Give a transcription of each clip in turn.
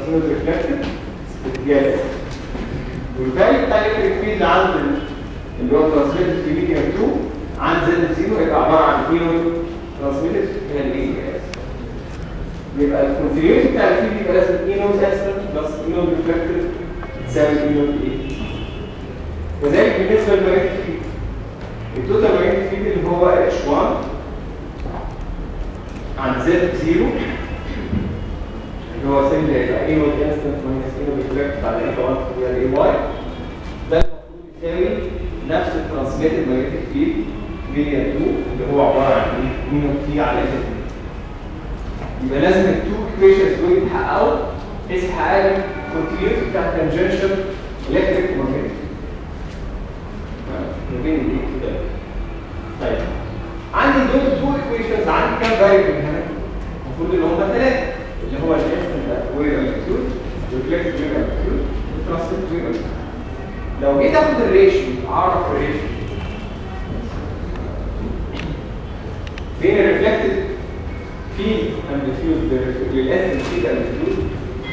انود ريفلكتد بتتجاز والفاليو بتاع الالكتريك فيلد عند اللي هو ترانسميتد في ميديم 2 عند زد زيرو يبقى عباره عن انود ترانسميتد هي الاي اس يبقى الكونفيجريشن بتاع الفيلد يبقى لازم انود اسفل بلس انود ريفلكتد تساوي انود ايه كذلك بالنسبه للماجنتيك فيلد التوتال ماجنتيك فيلد اللي هو اتش 1 عند زد زيرو اللي هو سيمبل هيبقى اي نوت انستنت ماينس اي نوت ريفلكت على اي 1 هي الاي واي ده المفروض يساوي نفس الترانسميتد ماجنتيك فيلد ميديا 2 اللي هو عباره عن ايه؟ مي نوت تي على اف يبقى لازم التو ايكويشنز دول يتحققوا بحيث يحققوا الكونتينيوتي بتاع التنجنشال الكتريك وماجنتيك ما بين الايه كده طيب عندي دول تو ايكويشنز عندي كام فاريبل هنا المفروض ان هم ثلاثه اللي هو الانستنت ويف امبليتيود والريفلكتد ويف امبليتيود والترانسميت ويف امبليتيود لو جيت اخد الريشيو اعرف الريشيو بين الريفلكتد فيلد امبليتيود للانستنت فيلد امبليتيود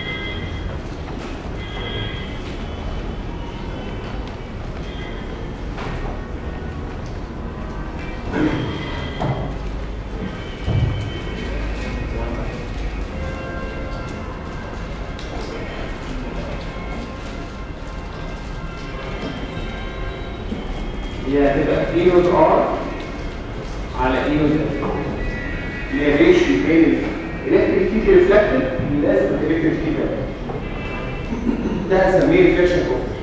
هي هتبقى اي نوت ار على اي نوت اف اللي هي ريشيو بين الالكتريك فيلد ريفلكتد للاسف الالكتريك فيلد ده هنسميه ريفلكشن كوفيشنت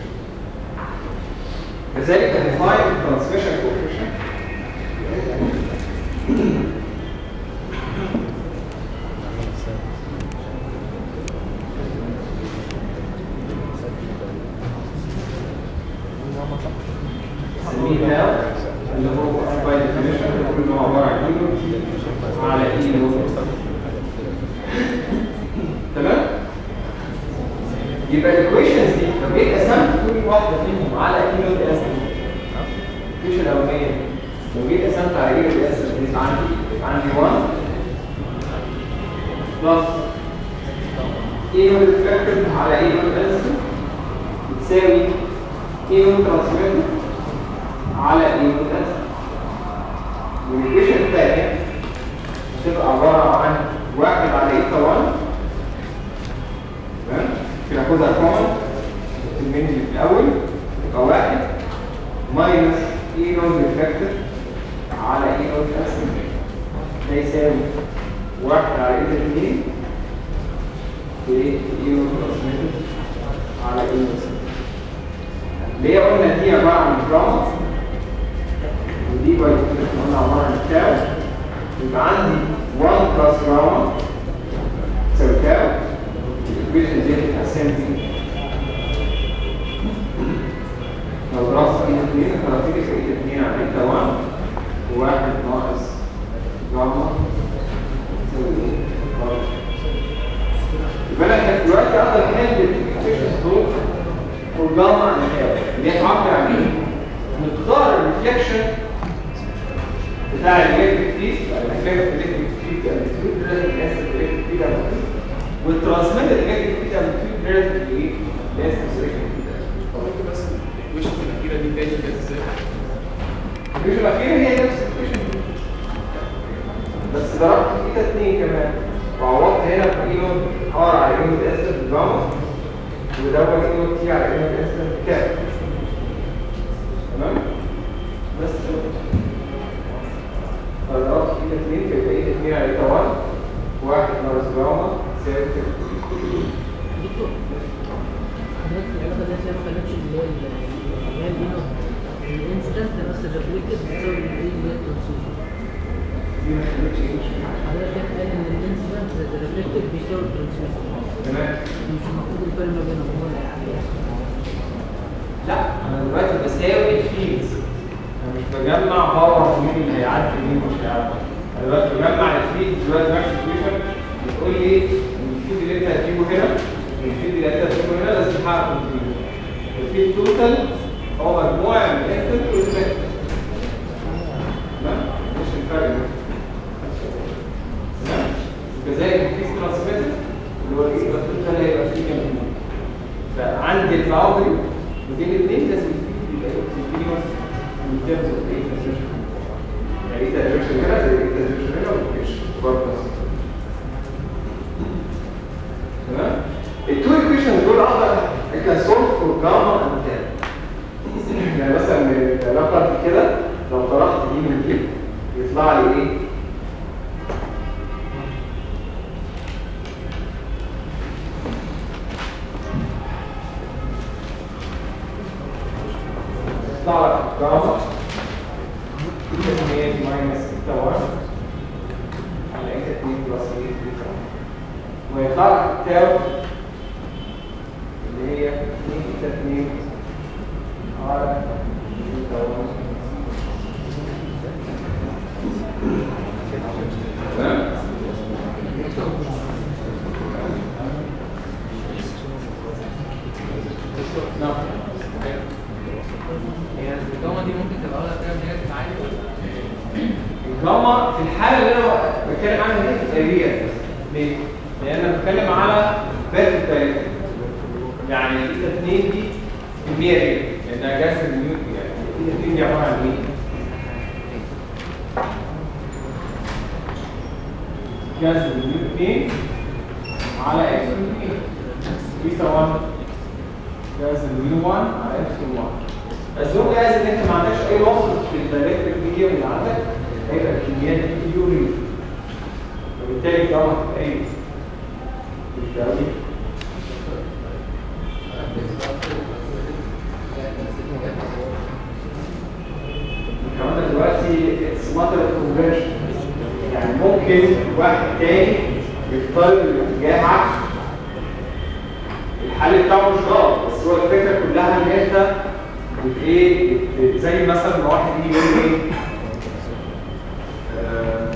كذلك هنفاين الترانسميشن كوفيشنت نسميه تاو اللي هو باي ديفينيشن بنقول ان هو عباره عن اي على اي تمام يبقى الايكويشنز دي لو جيت قسمت كل واحده فيهم على اي نوت اس الايكويشن الاولانيه لو جيت قسمت على اي نوت اس يبقى عندي يبقى عندي 1 بلس اي نوت ريفلكتد على اي نوت اس بتساوي اي نوت ترانسميتد على اي نوت اس والايكويشن الثانيه تبقى عباره عن واحد على ايتا 1 تمام بناخدها كومن المين اللي في الاول يبقى واحد ماينس اي نوت ريفلكتد على اي نوت اس ده يساوي واحد على ايتا 2 في اي نوت ترانسميتد على اي نوت اللي هي قلنا دي عباره عن جرام ودي باي قلنا عباره عن تاو يبقى عندي 1 بلس جاما تساوي تاو الايكويشن دي هتتقسم دي لو درست ايد 2 هتيجي في ايد 2 على ايد 1 وواحد ناقص جاما تساوي ايه؟ يبقى انا كان دلوقتي اقدر احل الايكويشنز دول والجاما عن تاو اللي هي تعبر عن ايه؟ مقدار الريفليكشن بتاع الالكتريك فيلد الافكت الالكتريك فيلد الالكتريك لازم يحسب الالكتريك فيلد والترانسميت الالكتريك فيلد الالكتريك ريلاتيف لايه؟ لازم الالكتريك فيلد طب انت بس الايكويشن الاخيره دي تاني كانت ازاي؟ الفيجن الاخيره هي نفس الفيجن بس ضربت في ايتا 2 كمان وعوضت هنا في اينو ار على اينو اس بالجاما ودون اينو تي على اينو اس بكام تمام بس فضربت في ايتا 2 في ايتا 2 على ايتا 1 واحد ناقص جاما تساوي كده دكتور حضرتك في العلاقه دي ما خلتش اللي هي اللي هي البينو الانسيدنت بس الريفلكتد بتساوي الايه اللي هي الترانسميشن دي ما خلتش ايه حضرتك كان قال ان الانسيدنت الريفلكتد بيساوي الترانسميشن تمام مش المفروض الفرق ما بينهم هو اللي هيعمل لا انا دلوقتي بساوي الفيلدز انا مش بجمع باور مين اللي هيعدي مين مش هيعدي انا دلوقتي بجمع الفيلد دلوقتي ماكس سوليوشن بتقول لي ان الفيلد اللي انت هتجيبه هنا والفيلد اللي انت هتجيبه هنا لازم تحقق كونتينيوتي الفيلد توتال هو مجموعه من الانستنت والريفلكت تمام مش الفرق ده تمام وكذلك الفيلد ترانسميتر اللي هو الايه بس ده اللي هيبقى فيه فعند الباوندري بين الاثنين لازم يبقى كونتينوس in terms of ايه transition يعني ايه transition هنا زي ايه transition هنا ومفيش برضه نفس الكلام. تمام التو ايكويشنز دول اقدر I can solve for gamma and tan يعني مثلا من العلاقه دي كده لو طرحت دي من دي يطلع لي ايه يطلع لك جاما اثنين ماينس ثيتا 1 على اكس 2 بلس 8 ثيتا 1 ويطلع لك تاو اللي هي 2 ثيتا 2 على ثيتا 1 تمام نعم هي الجامعة دي ممكن تبقى ولا فيها نيجاتيف عالي الجاما في الحالة اللي انا بتكلم عنها دي بتبقى ريال ليه؟ لأن انا بتكلم على بيرفكت دايركت يعني الايتا 2 دي كمية ريال لأنها جاز النيوت يعني الايتا 2 دي عبارة عن ايه؟ جاز النيوت 2 على اكس 2 ايتا 1 جاز النيو 1 على اكس 1 بس هو جاهز ان انت ما عندكش اي وصف في الدايركت ميديوم اللي عندك هيبقى الكميات دي يوري وبالتالي الجامعة هتبقى ايه؟ بالتالي كمان دلوقتي اتس ماتر اوف كونفرجن يعني ممكن واحد تاني يختار الاتجاه عكس الحل بتاعه مش غلط بس هو الفكره كلها ان انت بت ايه بت- زي مثلا ما واحد يجي يقول لي ايه آه،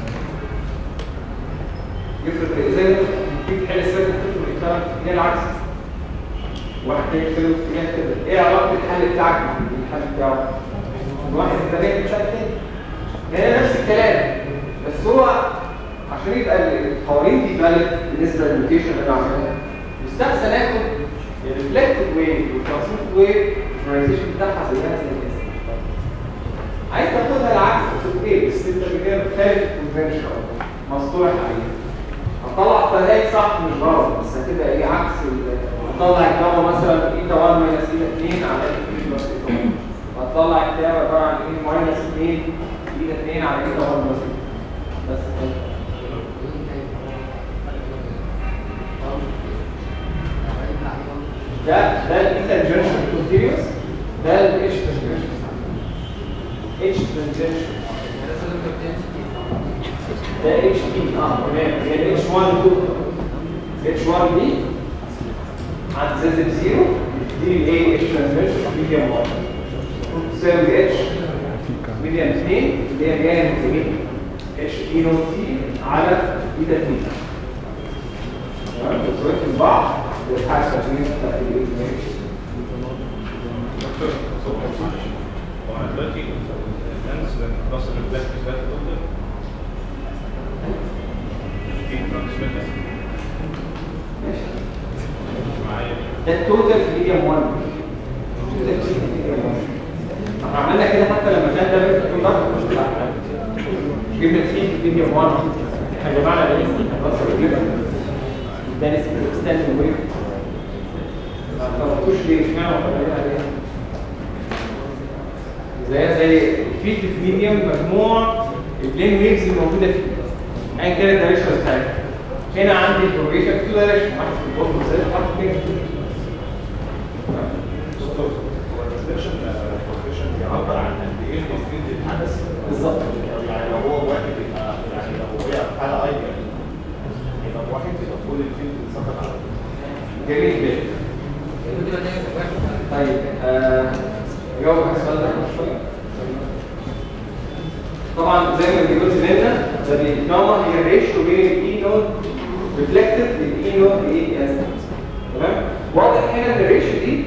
يفرض إيه؟ زي ما تيجي تحل السيرك تفرض الكلام في الاتجاه العكسي واحد تاني يتكلم في اتجاه كده ايه علاقه الحل بتاعك بالحل بتاعه؟ واحد اتجاه بتاع التاني هنا نفس الكلام بس هو عشان يبقى القوانين دي فالid بالنسبه للموتيشن اللي انا عاملها يستحسن اخد الريفلكتد ويف والترانسميت ويف البولاريزيشن بتاعها زيها زي الناس عايز تاخدها العكس بس اوكي بس انت كده بتخالف الكونفنشن مسطوح عليها هتطلع فلاك صح مش غلط بس هتبقى ايه عكس ال- هتطلع الجاما مثلا ايتا 1 ماينس ايتا 2 على ايتا 2 بلس ايتا 1 وهتطلع التاب عباره عن ايه ماينس 2 ايتا 2 على ايتا 1 بلس ايتا بس كده. ده ده الايتا جنكشن كونتينيوس ده الاتش جنكشن اتش جنكشن ده اتش بي اه تمام هي اتش 1 2 اتش 1 دي عند زائد زيرو دي الايه اتش ترانسميشن ميديم 1 تساوي اتش ميديم 2 اللي هي جايه من مين اتش اي نوت تي على ايتا 2 تمام بتوزن بعض والحاجه بتاعت الايه وانا دلوقتي الناس بس البلاك بتاعت الدكتور في ترانسميتر معايا ده التوتال في ميديم 1 التوتال في ميديم 1 احنا عملنا كده حتى لما كان ده بيت كونتاكت مش بتاع جبنا فيه في ميديم 1 احنا جمعنا ده اسمه خلاص جبنا ده اسمه اكستند ويف ما طلبتوش ليه اشمعنى طلبنا عليه زي زي الفيلد في ميديم مجموع البلين ويفز الموجوده فيه ايا كان الدايركشن بتاعتها هنا عندي البروجيكشن في دايركشن واحد في البوتو زي واحد في الجنب. دكتور هو الريفليكشن الريفليكشن بيعبر عن قد ايه الفيلد الحدث بالظبط يعني لو هو واحد يبقى يعني لو هي حاله ايديال يبقى واحد يبقى كل الفيلد سقط على طول. جميل جدا طيب آه، جاوب على السؤال ده شويه طبعا زي ما بيقول زميلنا ده الجاما هي الريشيو بين الاي نود ريفلكتد للاي نود لايه اس تمام واضح هنا ان الريشيو دي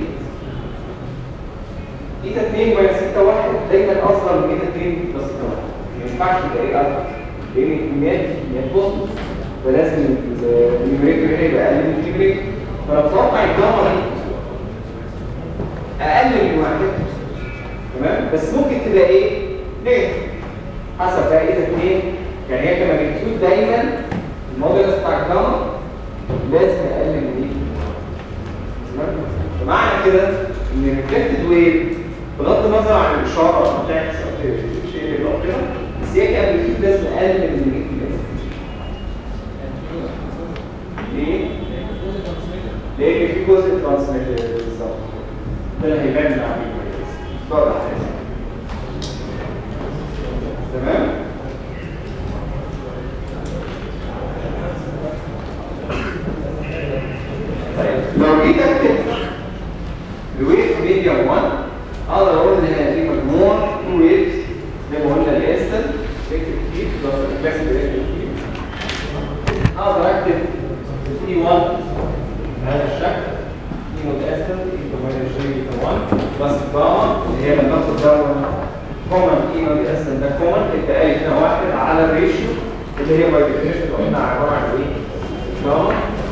ايتا 2 ماينس ايتا 1 دايما اصغر من ايتا 2 بلس ايتا 1 ما ينفعش تبقى ايه اكتر لان الكميات دي كميات بوزيتيف فلازم النيوميريتور هنا يبقى اقل من النيوميريتور فانا بتوقع الجاما دي اقل من واحد تمام بس ممكن تبقى ايه نيجاتيف حسب بقى اذا اثنين يعني هي كماجنتيود دايما الموديلس بتاع الجاما لازم اقل من ايه تمام فمعنى كده ان الريفلكتد ويف بغض النظر عن الاشاره بتاعت الشيء اللي بيقف كده بس هي كامبليتيود لازم اقل من النيجاتيف ليه؟ لان في جزء ترانسميتر بالظبط ده اللي هيبان من عميل كويس بقى تمام طيب لو جيت اكتب الويف ميديا 1 اقدر اقول ان هي دي مجموع تو ويفز زي ما قلنا الانستنت الكتريك فيلد ده الكلاسيك الكتريك فيلد اقدر اكتب اي 1 بهذا الشكل اي متقسم اي كمان 20 اي 1 بس جاما اللي هي لما ناخد ده كومن اي متقسم ده كومن يبقى الف هنا واحد على الريشيو اللي هي باي ديفينيشن قلنا عباره عن ايه؟ جاما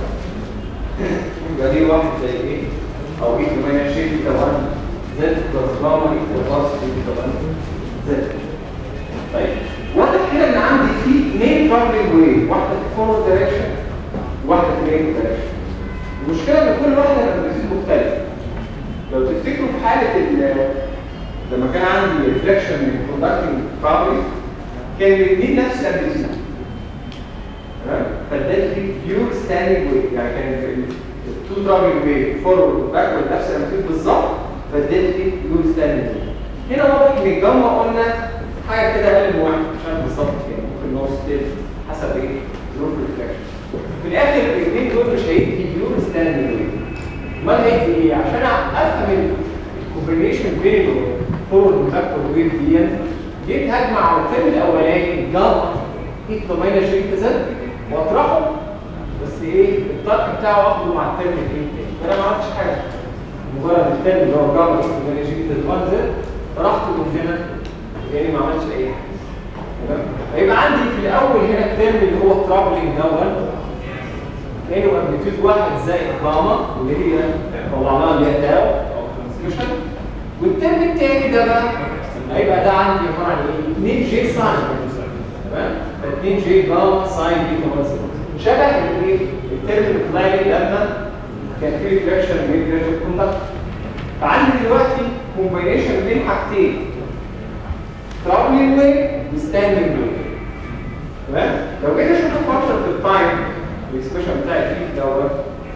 يبقى دي واحد زي ايه؟ او اي كمان 20 اي 1 زد بلس جاما ايكوال بلس اي كمان زد طيب واضح كده ان عندي في اثنين ترافلنج ويف واحده في فورورد دايركشن واحده في ريت دايركشن المشكله ان كل واحده امبليتيود مختلف لو تفتكروا في حاله ال- لما كان عندي ريفلكشن من كوندكتنج فابريك كان الاثنين نفس الامبليتيود تمام فادت لي بيور ستاندنج ويف يعني كان التو ترافلنج ويف فورورد وباكورد نفس الامبليتيود بالظبط فادت لي بيور ستاندنج ويف هنا واضح ان الجمع قلنا حاجه كده اقل من واحد مش عارف بالظبط كام ممكن نص تلت حسب ايه ظروف الريفلكشن في الاخر الاثنين دول مش هيدي بيور ستاندنج ويف امال هيدي ايه عشان افهم الكومبينيشن بين الفورورد والباكورد ويف دي جيت هجمع على الترم الاولاني الجاما اي كومباين شريك زد واطرحه بس ايه الطرح بتاعه اخده مع الترم الايه فانا ما عملتش حاجه مجرد الترم اللي هو جاما اي كومباين شريك زد 1 زد طرحته من هنا يعني ما عملتش اي حاجه تمام فيبقى عندي في الاول هنا الترم اللي هو الترابلنج دوت كانه امبليتيود واحد زائد جاما اللي هي طلعناها اللي هي تاو او ترانسميشن والترم الثاني ده بقى هيبقى ده عندي عباره عن ايه 2 جي ساين تمام ف 2 جي جاما ساين دي كمان شبه الايه الترم اللي طلع لي لما كان في ريفلكشن من ريفلكشن كوندكت فعندي دلوقتي كومبينيشن بين حاجتين ترابلينج ويف وستاندنج ويف تمام لو جيت اشوف الفانكشن في التايم الاكسبريشن بتاعي فيه دوت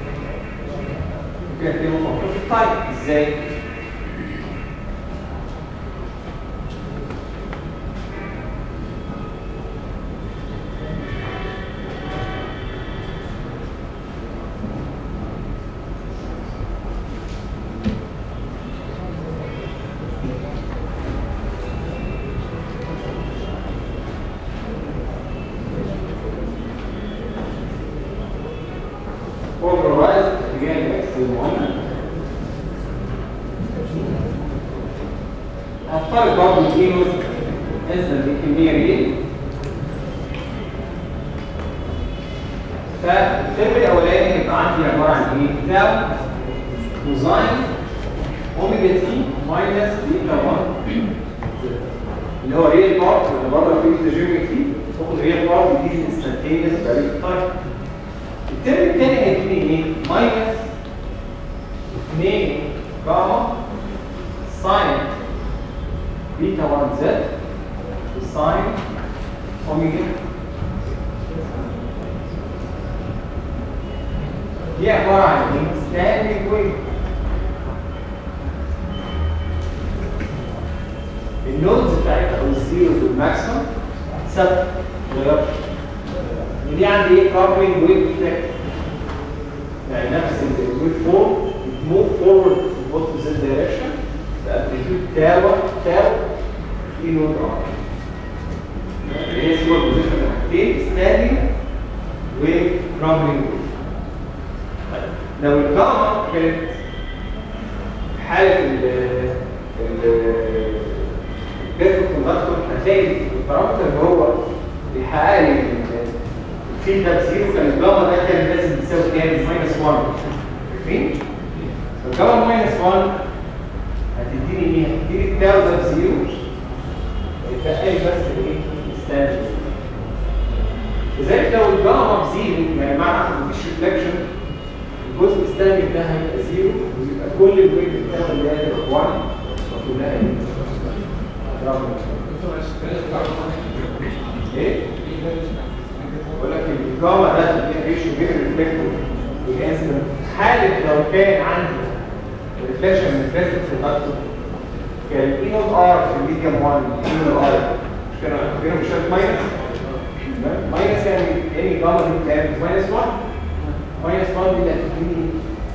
ممكن اكتبه فانكشن في التايم ازاي؟ polarized اتجاه الاكس المهم هفترض برضه الاينوس نزل بالكميه دي فالترم الاولاني هيبقى عندي عباره عن ايه؟ تاو كوزاين اوميجا تي ماينس بيتا 1 اللي هو ريال بارت اللي بره في الجيومتري تاخد ريال بارت دي انستنتينيوس فاليو تايم الترم الثاني هيديني ايه؟ ماينس 2 جاما ساين بيتا 1 زد ساين اوميجا دي عباره عن ايه؟ ستاندنج ويف النودز بتاعتها او الزيروز والماكسيمم ثابته ما اتغيرش دي عندي ايه كاربلينج ويف افكت يعني نفس الويف فورم موف فورورد في بوث زد دايركشن بامبليتيود تاو تاو اي نود ار اللي هي سوبر بوزيشن حاجتين ستاندنج وكرامبلينج ويف لو الجاما كانت في حاله ال ال البيرفكت كوندكتور هتلاقي البارامتر اللي هو بيحقق لي الفيدباك زيرو كان الجاما ده كان لازم تساوي كام؟ ماينس 1 عارفين؟ الجاما ماينس 1 تاو ده بزيرو يتبقى لي بس ايه ستاندرد لذلك لو الجاما بزيرو يعني معنى مفيش ريفلكشن الجزء الثاني ده هيبقى زيرو ويبقى كل الويف بتاعه اللي هي هتبقى 1 وكلها ايه؟ رقم. ايه؟ بقول لك الجاما ده اللي هي ريشيو بين الريفلكتور والانسلنت حالة لو كان عندي ريفلكشن من الفيزيكس ريدكتور كان الاي نوت ار في الميديوم 1 الاي نوت ار مش كانوا كانوا مش ماينس ماينس يعني اني جاما دي كام ماينس 1 ماينس 1 دي اللي هتديني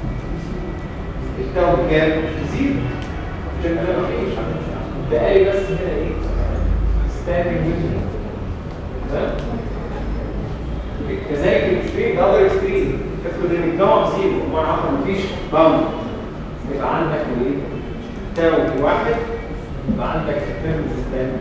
التاو بكام؟ زيرو عشان كده مفيش بقى لي بس هنا ايه؟ ستاندنج ويزن تمام؟ كذلك الاكستريم ده اذر اكستريم افرض ان الجاما زيرو بمعنى اخر مفيش باوند يبقى عندك ايه؟ تاو واحد يبقى عندك تيرم ستاندنج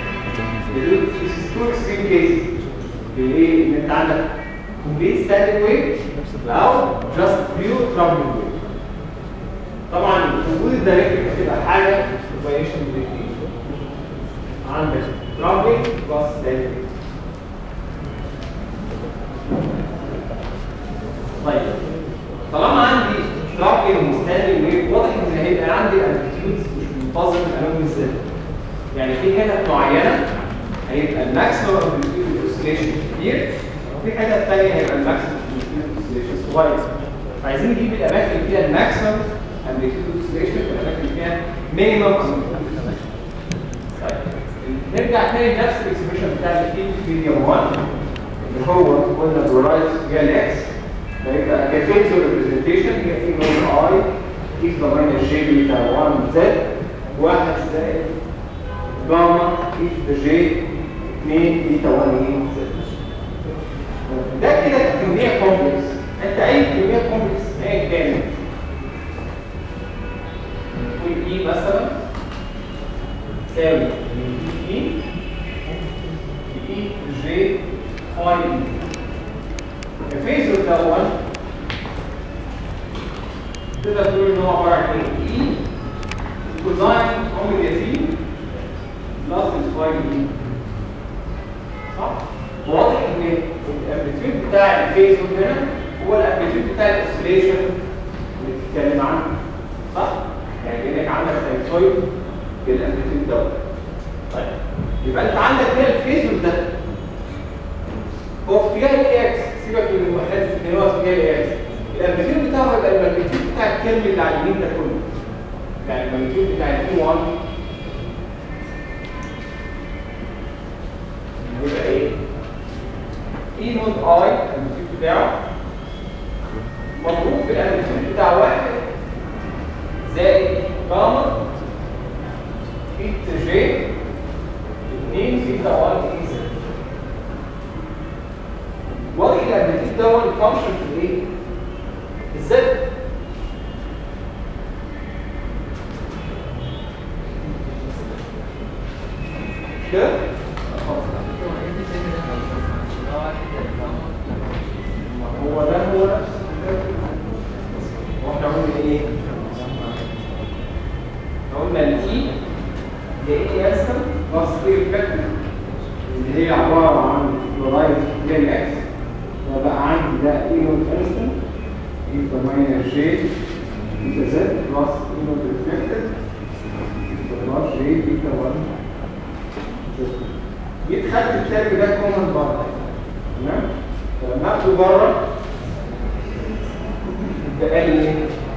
تو اكستريم كيسز بايه؟ ان انت عندك كومبليت ستاندنج ويف او جاست بيور ترابل ويف طبعا وجود الدايركت هتبقى حاجه فاريشن بالاثنين عندك ترابل بلس ستاندنج طيب طالما عندي ترابل وستاندنج ويف واضح ان هيبقى عندي امبليتيودز مش منتظم الالوان ازاي يعني في حتت معينه هيبقى الماكسيمم امبليتيود اوسيليشن كبير وفي حتت ثانيه هيبقى الماكسيمم امبليتيود اوسيليشن صغير فعايزين نجيب الاماكن اللي فيها الماكسيمم امبليتيود اوسيليشن والاماكن اللي فيها مينيمم طيب نرجع تاني لنفس الاكسبريشن بتاع الفيلد ميديوم 1 اللي هو قلنا برورايت هي الاكس فيبقى كفيكتور ريبريزنتيشن هي في نوع اي اكس ضمن الجي بيتا 1 زد واحد زائد جاما اكس جي 2 بيتا 1 ايه زد ده كده كميه كومبلكس انت اي كميه كومبلكس ايا كانت نقول اي مثلا تساوي اي اي جي فاي الفيزور ده 1 تقدر تقول ان هو عباره عن ايه؟ اي كوزاين اوميجا تي بلس الفاي اي صح؟ واضح ان الامبليتيود بتاع الفيزور هنا هو الامبليتيود بتاع الاوسيليشن اللي بتتكلم عنه صح؟ يعني كانك عندك ساينسويد بالامبليتيود دوت طيب يبقى انت عندك هنا الفيزور ده هو في اتجاه الاكس سيبك من الوحدات ان هو في اتجاه الاكس الامبليتيود بتاعه هيبقى الامبليتيود بتاع الكلم اللي على اليمين ده كله يعني الامبليتيود بتاع الاي 1 هيبقى ايه؟ اي نوت اي الامبليتيود بتاعه مضروب في الامبليتيود بتاع واحد زائد جاما بيتا جي 2 بيتا 1 اي زد واضح الامبليتيود ده هو الفانكشن في الايه؟ الزد كده؟ هو ده هو نفس واحنا قلنا ايه؟ قلنا الاي هي ايه اسم بلس ايه الفكره اللي هي عباره عن كلورايد هي الاكس فبقى عندي ده اي نوت انستنت اي ضمانية جي بيتا زد بلس اي نوت ريفلكتد بلس جي بيتا 1 جيت خدت الترم ده كومن بره تمام فلما اخده بره بقى لي ايه؟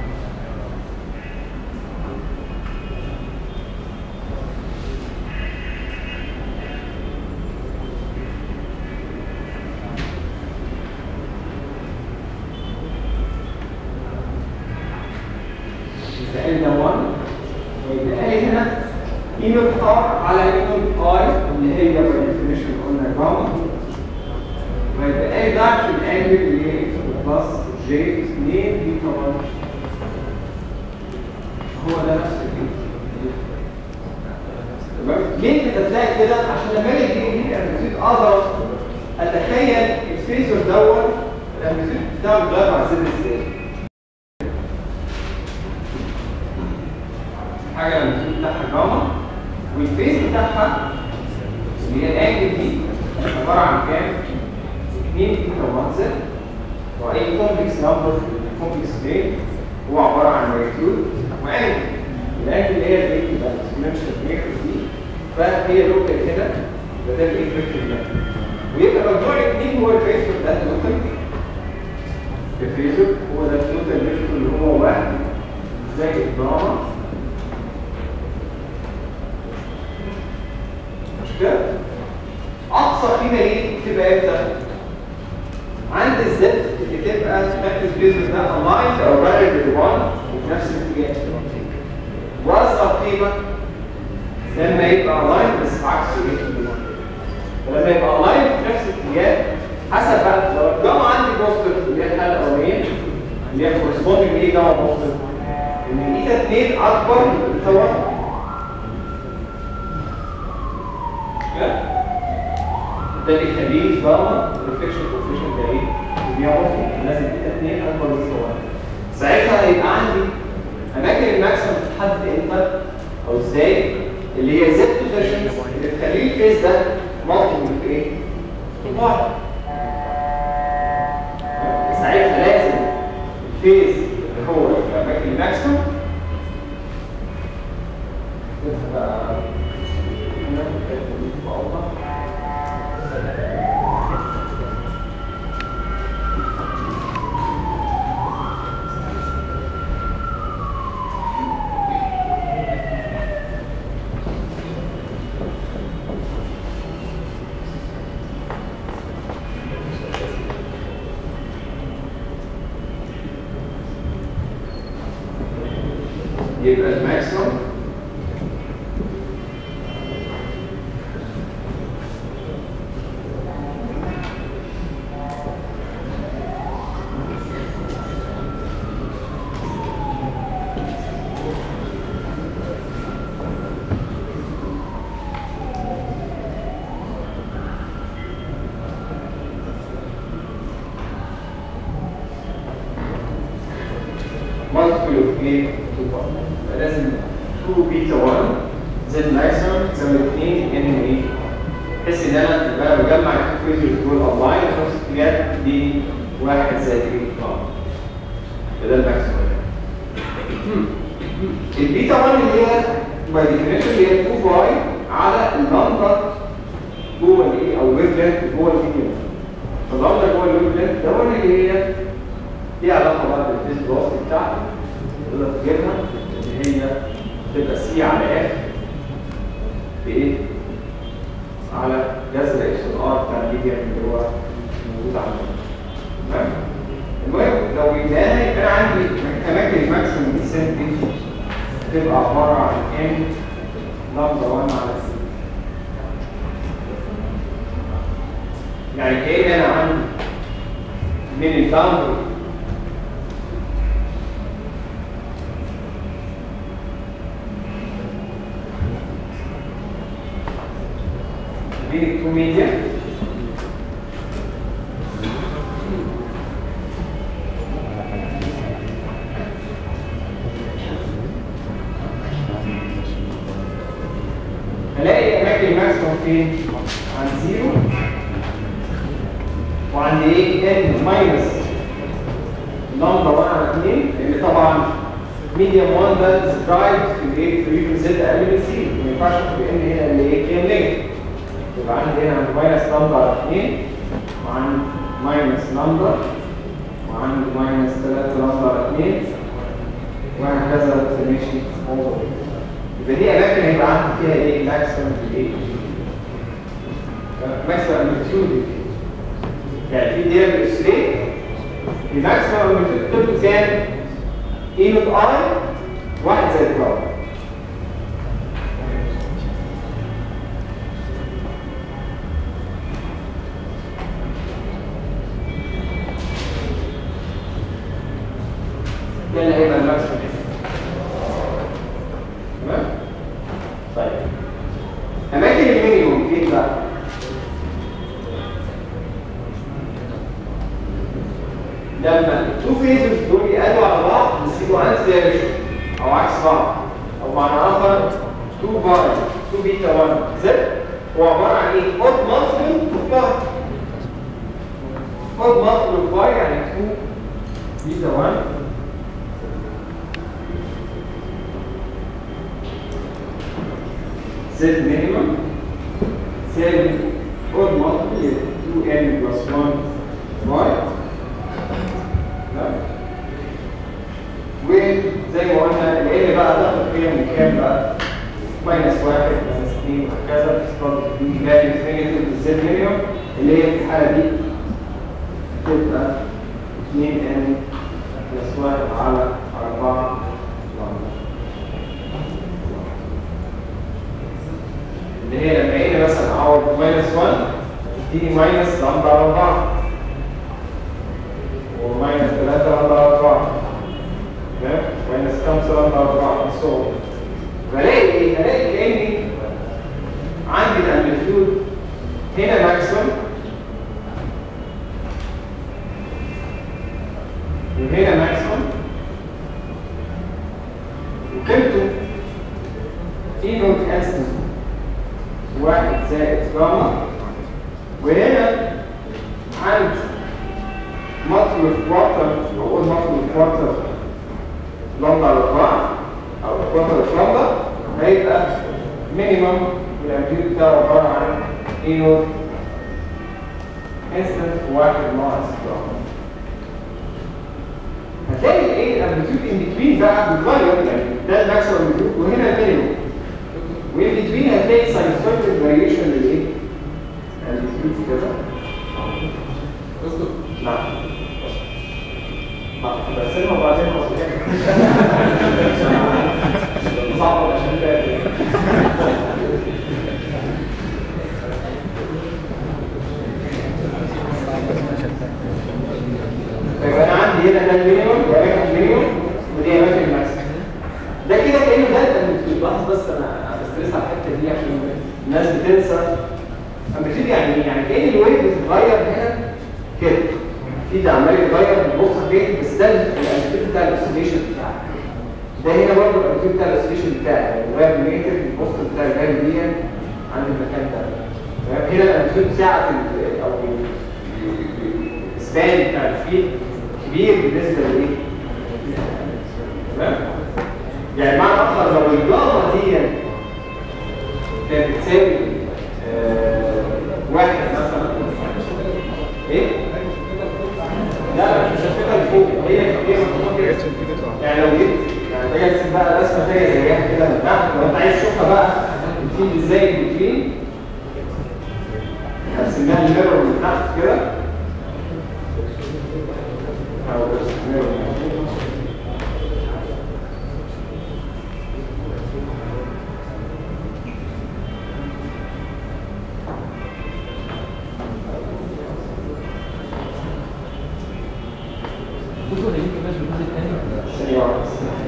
يبقى لنا 1 ويبقى لي هنا اينوت ار على اينوت اي اللي هي باي ديفينيشن قلنا جاما ويبقى لي ضعف الانجل اللي هي بلس جي 2 بيتا 1 هو ده نفس الفكره تمام ليه بتتلاقي كده عشان لما اجي اجيب الامبليتيود اقدر اتخيل الفيزور دوت الامبليتيود بتاعه بيتغير مع الزد ازاي حاجه الامبليتيود بتاعها جاما الاحمر في الكومبلكس بلين هو عباره عن ماجنتيود وانجل الانجل اللي هي زي الاكسبوننشال ميكرو دي فهي لوكال كده فده الايه فيكتور ده ويبقى مجموع الاثنين هو الفيكتور ده اللوكال الفيزر هو ده التوتال فيكتور اللي هو واحد زائد دراما مش كده؟ اقصى قيمه ليه تبقى امتى؟ عند الزد اللي تبقى سبيكتر فيزر ده الايند او بارل بالوان وفي نفس الاتجاه واصغر قيمه لما يبقى الايند بس عكسه ايه؟ فلما يبقى الايند في نفس الاتجاه حسب بقى لو الجامعه عندي بوستر اللي هي الحاله الاولانيه اللي هي كورسبوندنج ايه جامعه بوستر ان ايتا 2 اكبر من ايتا 1 ده اللي يخليه جاما ريفليكشن كوفيشنت ده ايه؟ بيعرف لازم ايتا 2 اكبر من ايتا 1 ساعتها هيبقى عندي اماكن الماكسيمم تتحدد امتى او ازاي اللي هي زد بوزيشن اللي تخليه الفيس ده مالتي في ايه؟ في واحد ساعتها لازم الفيز اللي هو في اماكن الماكسيمم تبقى يبقى الماكسيمم multiple of A to 1 لازم 2 بيتا 1 زائد ماكسيمم تساوي 2 ان ايه بحيث ان انا تبقى بجمع الفيزيوز دول اونلاين في نفس الاتجاه دي 1 زائد ايه اه ده الماكسيمم البيتا 1 اللي هي باي ديفينيشن اللي هي 2 باي على اللمبه جوه الايه او ويف لينث جوه الفيديو فاللمبه جوه الويف لينث ده اللي هي ليها علاقه بقى بالفيز بلوس بتاعتي تقدر تجيبها ان هي تبقى سي على اف في ايه؟ على جذر اكس ار بتاع الميديا اللي هو موجود عندنا تمام؟ المهم لو جبناها يبقى انا عندي اماكن الماكسيمم دي سنتي تبقى عباره عن ام لمبه 1 على سي يعني كأن انا عندي من الباوندري بين التو ميديا هلاقي اماكن الماكسيموم فين؟ عند زيرو وعند ايه؟ ان ماينس نمبر 1 على 2 لان طبعا ميديوم 1 ده ديسكرايب في الايه؟ في ريجن زد اقل من زيرو ما ينفعش اكتب ان هنا اللي ايه؟ كام نيجاتيف يبقى عندي هنا عند ماينس نمبر على 2 وعند ماينس نمبر وعند ماينس 3 نمبر على 2 وهكذا تمشي موضوع يبقى دي اماكن هيبقى عندي فيها ايه ماكسيمم ايه ماكسيمم امبليتيود يعني في دي الاكسري الماكسيمم امبليتيود بتبقى كام اي نوت اي واحد زائد جرام ده اللي هيبقى الماكسيمم تمام طيب اماكن المينيموم فين بقى لما التو فيزز دول يقلوا على بعض بس يبقوا عند دايركشن او عكس بعض او معنى اخر 2 باي 2 بيتا 1 زد هو عباره عن ايه؟ اوت مالتيبل اوف باي اوت مالتيبل اوف باي يعني 2 بيتا 1 set minimum تساوي odd multiple 2n plus 1 y وزي ما قلنا ال بقى تاخد قيم من كام بقى؟ ماينس 1 ماينس 2 وهكذا تستخدم دي فاليو نيجاتيف بالزد مينيمم اللي هي في الحاله دي تبقى 2 n بلس 1 على 4 اللي هي لما هنا مثلا اعوض ماينس 1 تديني ماينس لمبه على 4 وماينس 3 لمبه على 4 تمام ماينس 5 لمبه على 4 so بلاقي ايه؟ بلاقي كاني عندي الامبليتيود هنا ماكسيمم وهنا ماكسيمم وقيمته اي نوت اسم واحد زائد جاما وهنا عند مطلب كوارتر بقول مطلب كوارتر لمبة على أربعة أو كوارتر لمبة هيبقى مينيمم الأمبير بتاعه عبارة عن اي نوت انستنت واحد ناقص جاما هتلاقي ايه الامبليتيود ان بتوين بقى بيتغير يعني ده الماكسيمم امبليتيود وهنا المينيمم وان بتوين هتلاقي ساينسويدال فاريشن للايه؟ الامبليتيود كده دكتور نعم برسمها وبعدين صعب عشان فاهم يبقى انا عندي هنا ده المينيموم واماكن المينيموم ودي اماكن الماكسيموم ده كده كانه ده الامبليتيود لاحظ بس انا بستريس على الحته دي عشان الناس بتنسى امبليتيود يعني ايه؟ يعني كان الويف بتتغير هنا كده في ده عمال يتغير بنبص فين بس ده الامبليتيود بتاع الاوسيليشن بتاعك ده هنا برضه الامبليتيود بتاع الاوسيليشن بتاعك يعني الواير ميتر البوست بتاع الفاليو دي عند المكان ده تمام هنا الامبليتيود ساعه ال- او السبان بتاع الفيل كبير بالنسبه لايه؟ تمام؟ يعني معنى اخر لو الجاما دي كانت بتساوي آه، واحد مثلا ايه؟ لا مش هشوفها لفوق هي هي مكتوبه كده يعني لو جيت يعني باجي ارسم بقى رسمه تانية زيها كده من تحت لو انت عايز تشوفها بقى بتفيد ازاي بتفيد هرسمها الميرور من تحت كده أو ارسم mirror من تحت. دكتور هيجي كمان في الجزء الثاني ثانية واحدة.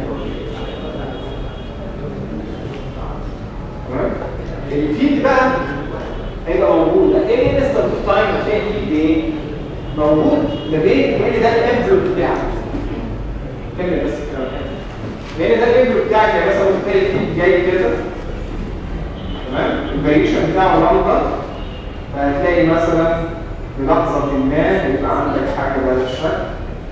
تمام؟ الفيد بقى هيبقى موجود هتلاقي ايه نسبة التايم هتلاقي الفيد ايه؟ موجود ما بين لان ده الانفلوب بتاعك كمل بس الكلام ده لان ده الانفلوب بتاعك يعني مثلا ممكن تلاقي الفيد جاي كده تمام؟ الفاريشن بتاعه لمبة فهتلاقي مثلا في لحظة ما هيبقى عندك حاجة بهذا الشكل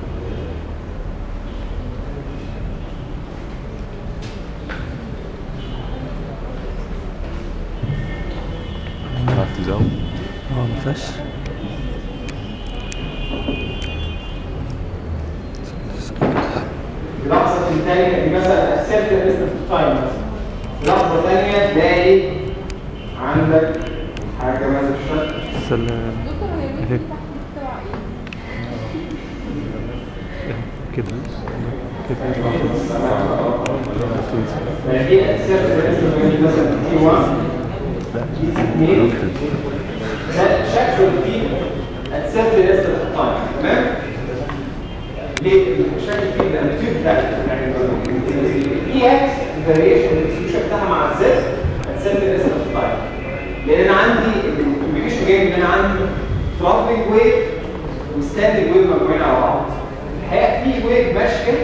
عرفت تزاوج اه ما فيهاش لحظة ثانية دي مثلا accept the list of time مثلا لحظة ثانية تلاقي عندك حاجة بهذا الشكل سلام دكتور هي هيك. البيت تحت بتبع ايه؟ كده كده يطلع كده. يعني دي accept the list of time مثلا T1 T2 ده شكل في accept the list of time تمام؟ ليه؟ الشكل فيه الامبليتيود بتاعك يعني الاي اكس الفاريشن الديستريبيوشن بتاعها مع الزد هتسمي الاسم اوف تايم لان انا عندي الكومبليكيشن جاي ان انا عندي ترافلنج ويف وستاندنج ويف مجموعين على بعض الحقيقه في ويف ماشيه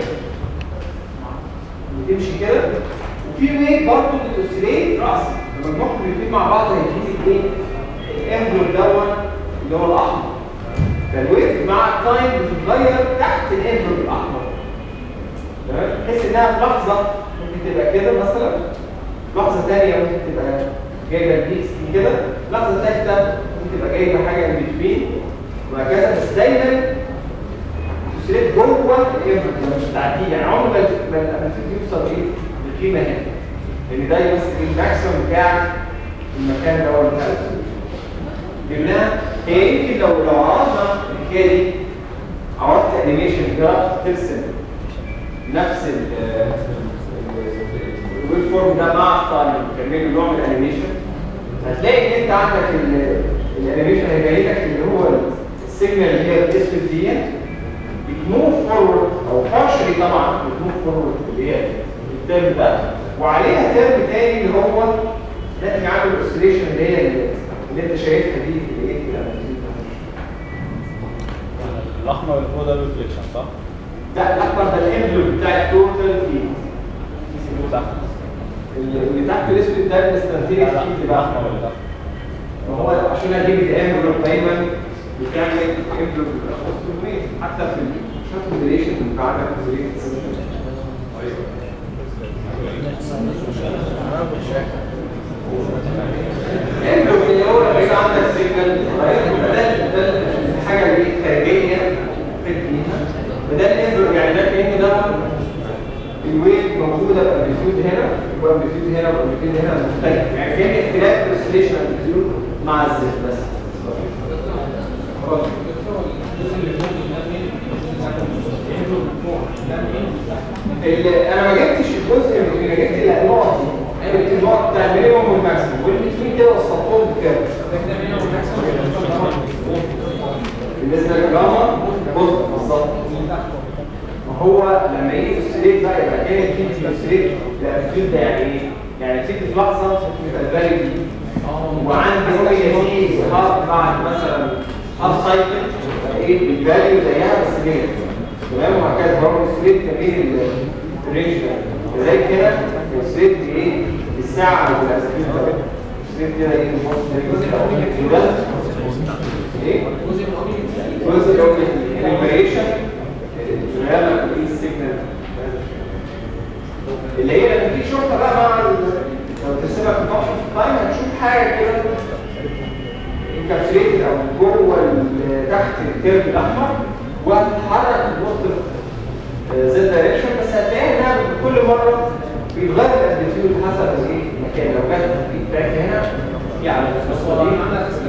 وتمشي كده وفي ويف برضه بتوسيليت راس لما نحط الاثنين مع بعض هيديني الايه؟ الانفلوب دوت اللي هو الاحمر فالويف مع التايم بتتغير تحت الانفلوب الاحمر تمام تحس انها في لحظه ممكن تبقى كده مثلا لحظه ثانيه ممكن تبقى جايبه البيكس دي كده لحظه ثالثه ممكن تبقى جايبه حاجه من بين وهكذا بس دايما تسريت جوه الانفلوب مش تعديه يعني عمر ما ما الامبليتيود يوصل ايه للقيمه هنا لان ده يمثل الماكسيمم بتاع المكان ده هو بتاع الفلوس جبناها هي يمكن لو لو عرضنا الحكايه دي عرضت انيميشن كده ترسم نفس ال الويب فورم ده مع ستايل تعمل نوع من الانيميشن هتلاقي ان انت عندك ال- الانيميشن هيبين لك اللي هو السيجنال اللي هي الاسود دي بتموف فورورد او بارشلي طبعا بتموف فورورد اللي هي الترم ده وعليها ترم تاني اللي هو ناتج عنه الاوسيليشن اللي هي اللي انت شايفها دي اللي هي الاحمر اللي فوق ده ريفليكشن صح؟ لا الاحمر ده الانفلوب بتاع التوتال فيلد اللي تحت اللي تحت الاسود ده الاستراتيجي لا لا فيلد بقى الاحمر اللي تحت ما هو عشان اجيب الانفلوب دايما بتعمل انفلوب حتى في الشوت موديليشن بتاع الانفلوب اللي هو بيبقى عندك سيجنال ده ده الحاجه اللي هي خارجيه فيت فيها فده الانفلوب يعني ده كانه ده الويف موجوده بامبليتيود هنا وامبليتيود هنا وامبليتيود هنا مختلف يعني كان اختلاف الاوسيليشن امبليتيود مع الزيت بس خلاص اللي انا ما جبتش الجزء من انا جبت النقط دي جبت النقط بتاع المينيموم والماكسيموم والاثنين كده وسطهم بكام بالنسبه للجاما جزء بالظبط ما هو لما يجي السليت بقى يبقى كان في السليت الامبليتيود ده يعني ايه؟ يعني تيجي في لحظه يبقى الفاليو دي وعندي رؤيه دي هاف بعد مثلا هاف سايكل ايه الفاليو زيها بس ليه تمام وهكذا برضه السليت كمان الرينج ده زي كده السليت ايه الساعه والاسليت ده السليت كده ايه الجزء الاولاني ده ايه الجزء الاولاني الفاريشن الريال ايه السيجنال اللي هي لما تيجي شرطه بقى مع ال- لو ترسمها في النقش في التايم هتشوف حاجه كده انكابسوليتد او جوه ال- تحت الكيرف الاحمر وهتتحرك الوسط زد دايركشن بس هتلاقي انها كل مره بيتغير الامبليتيود حسب الايه المكان لو كانت في تراك هنا في على الخطوه دي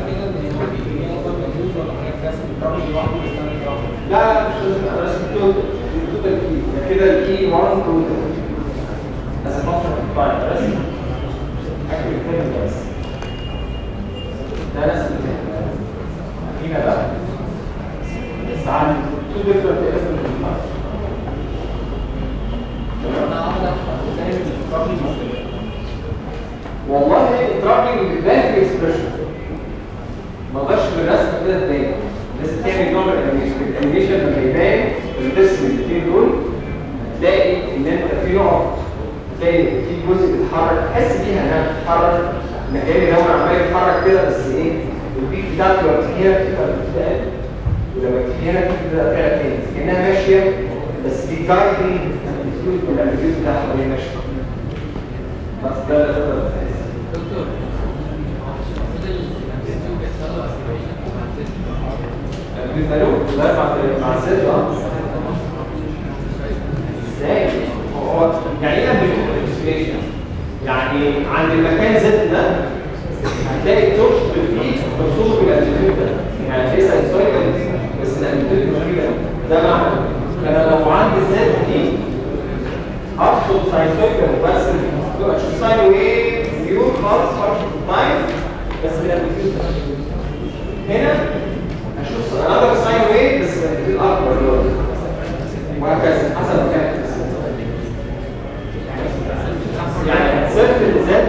لا لا مش لازم انا رسمت توتال توتال كي ده كده الكي 1 توتال بس فاصل في الفايل رسم اكتب الكلمه بس ده رسم هنا بقى بس عندي تو ديفرنت اسم في الفايل والله الترابلينج بيبان في الاكسبريشن ما اقدرش بالرسم كده تبين لازم تعمل نوع من الانيميشن الانيميشن لما يبان الرسم الاثنين دول هتلاقي ان انت في نوع تلاقي في جزء بيتحرك تحس بيها انها بتتحرك مكان اللي هو عمال يتحرك كده بس ايه البيك بتاعته لما تيجي هنا بتبقى بتتقل ولما تيجي هنا بتبقى فيها تاني كانها ماشيه بس بتجايد الامبليتيود والامبليتيود بتاعها وهي ماشيه بس ده اللي تقدر تحس دكتور بيسألوه لا مع مع الست اه ازاي هو يعني ايه امبليتيود يعني عند المكان ذات ده هتلاقي التوش فيه مرسوم بالامبليتيود ده يعني هتلاقي ساينسويدال بس الامبليتيود مش كده ده معنى انا لو عندي الذات دي ارصد ساينسويدال بس اشوف ساين ويف فيو خالص ارصد تايم بس بالامبليتيود ده هنا اشوف انذر ساين ويف بس بالامبليتيود اكبر اللي هو ده. وهكذا حسب مكان يعني صفر الذات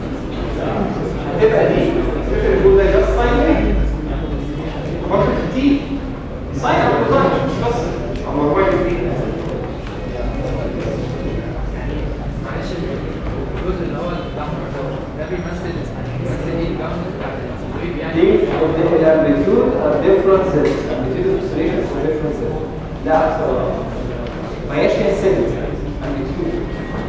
هتبقى دي صفر الجول ده جاست ساين ويف فكر في دي ساين او كوزاين مش بس او مجموعه دي معلش الجزء اللي هو الاحمر ده ده بيمثل بيمثل ايه الجامد بتاعت الويف يعني دي الامبليتيود ار ديفرنت الامبليتيود ما هياش هي السن امبليتيود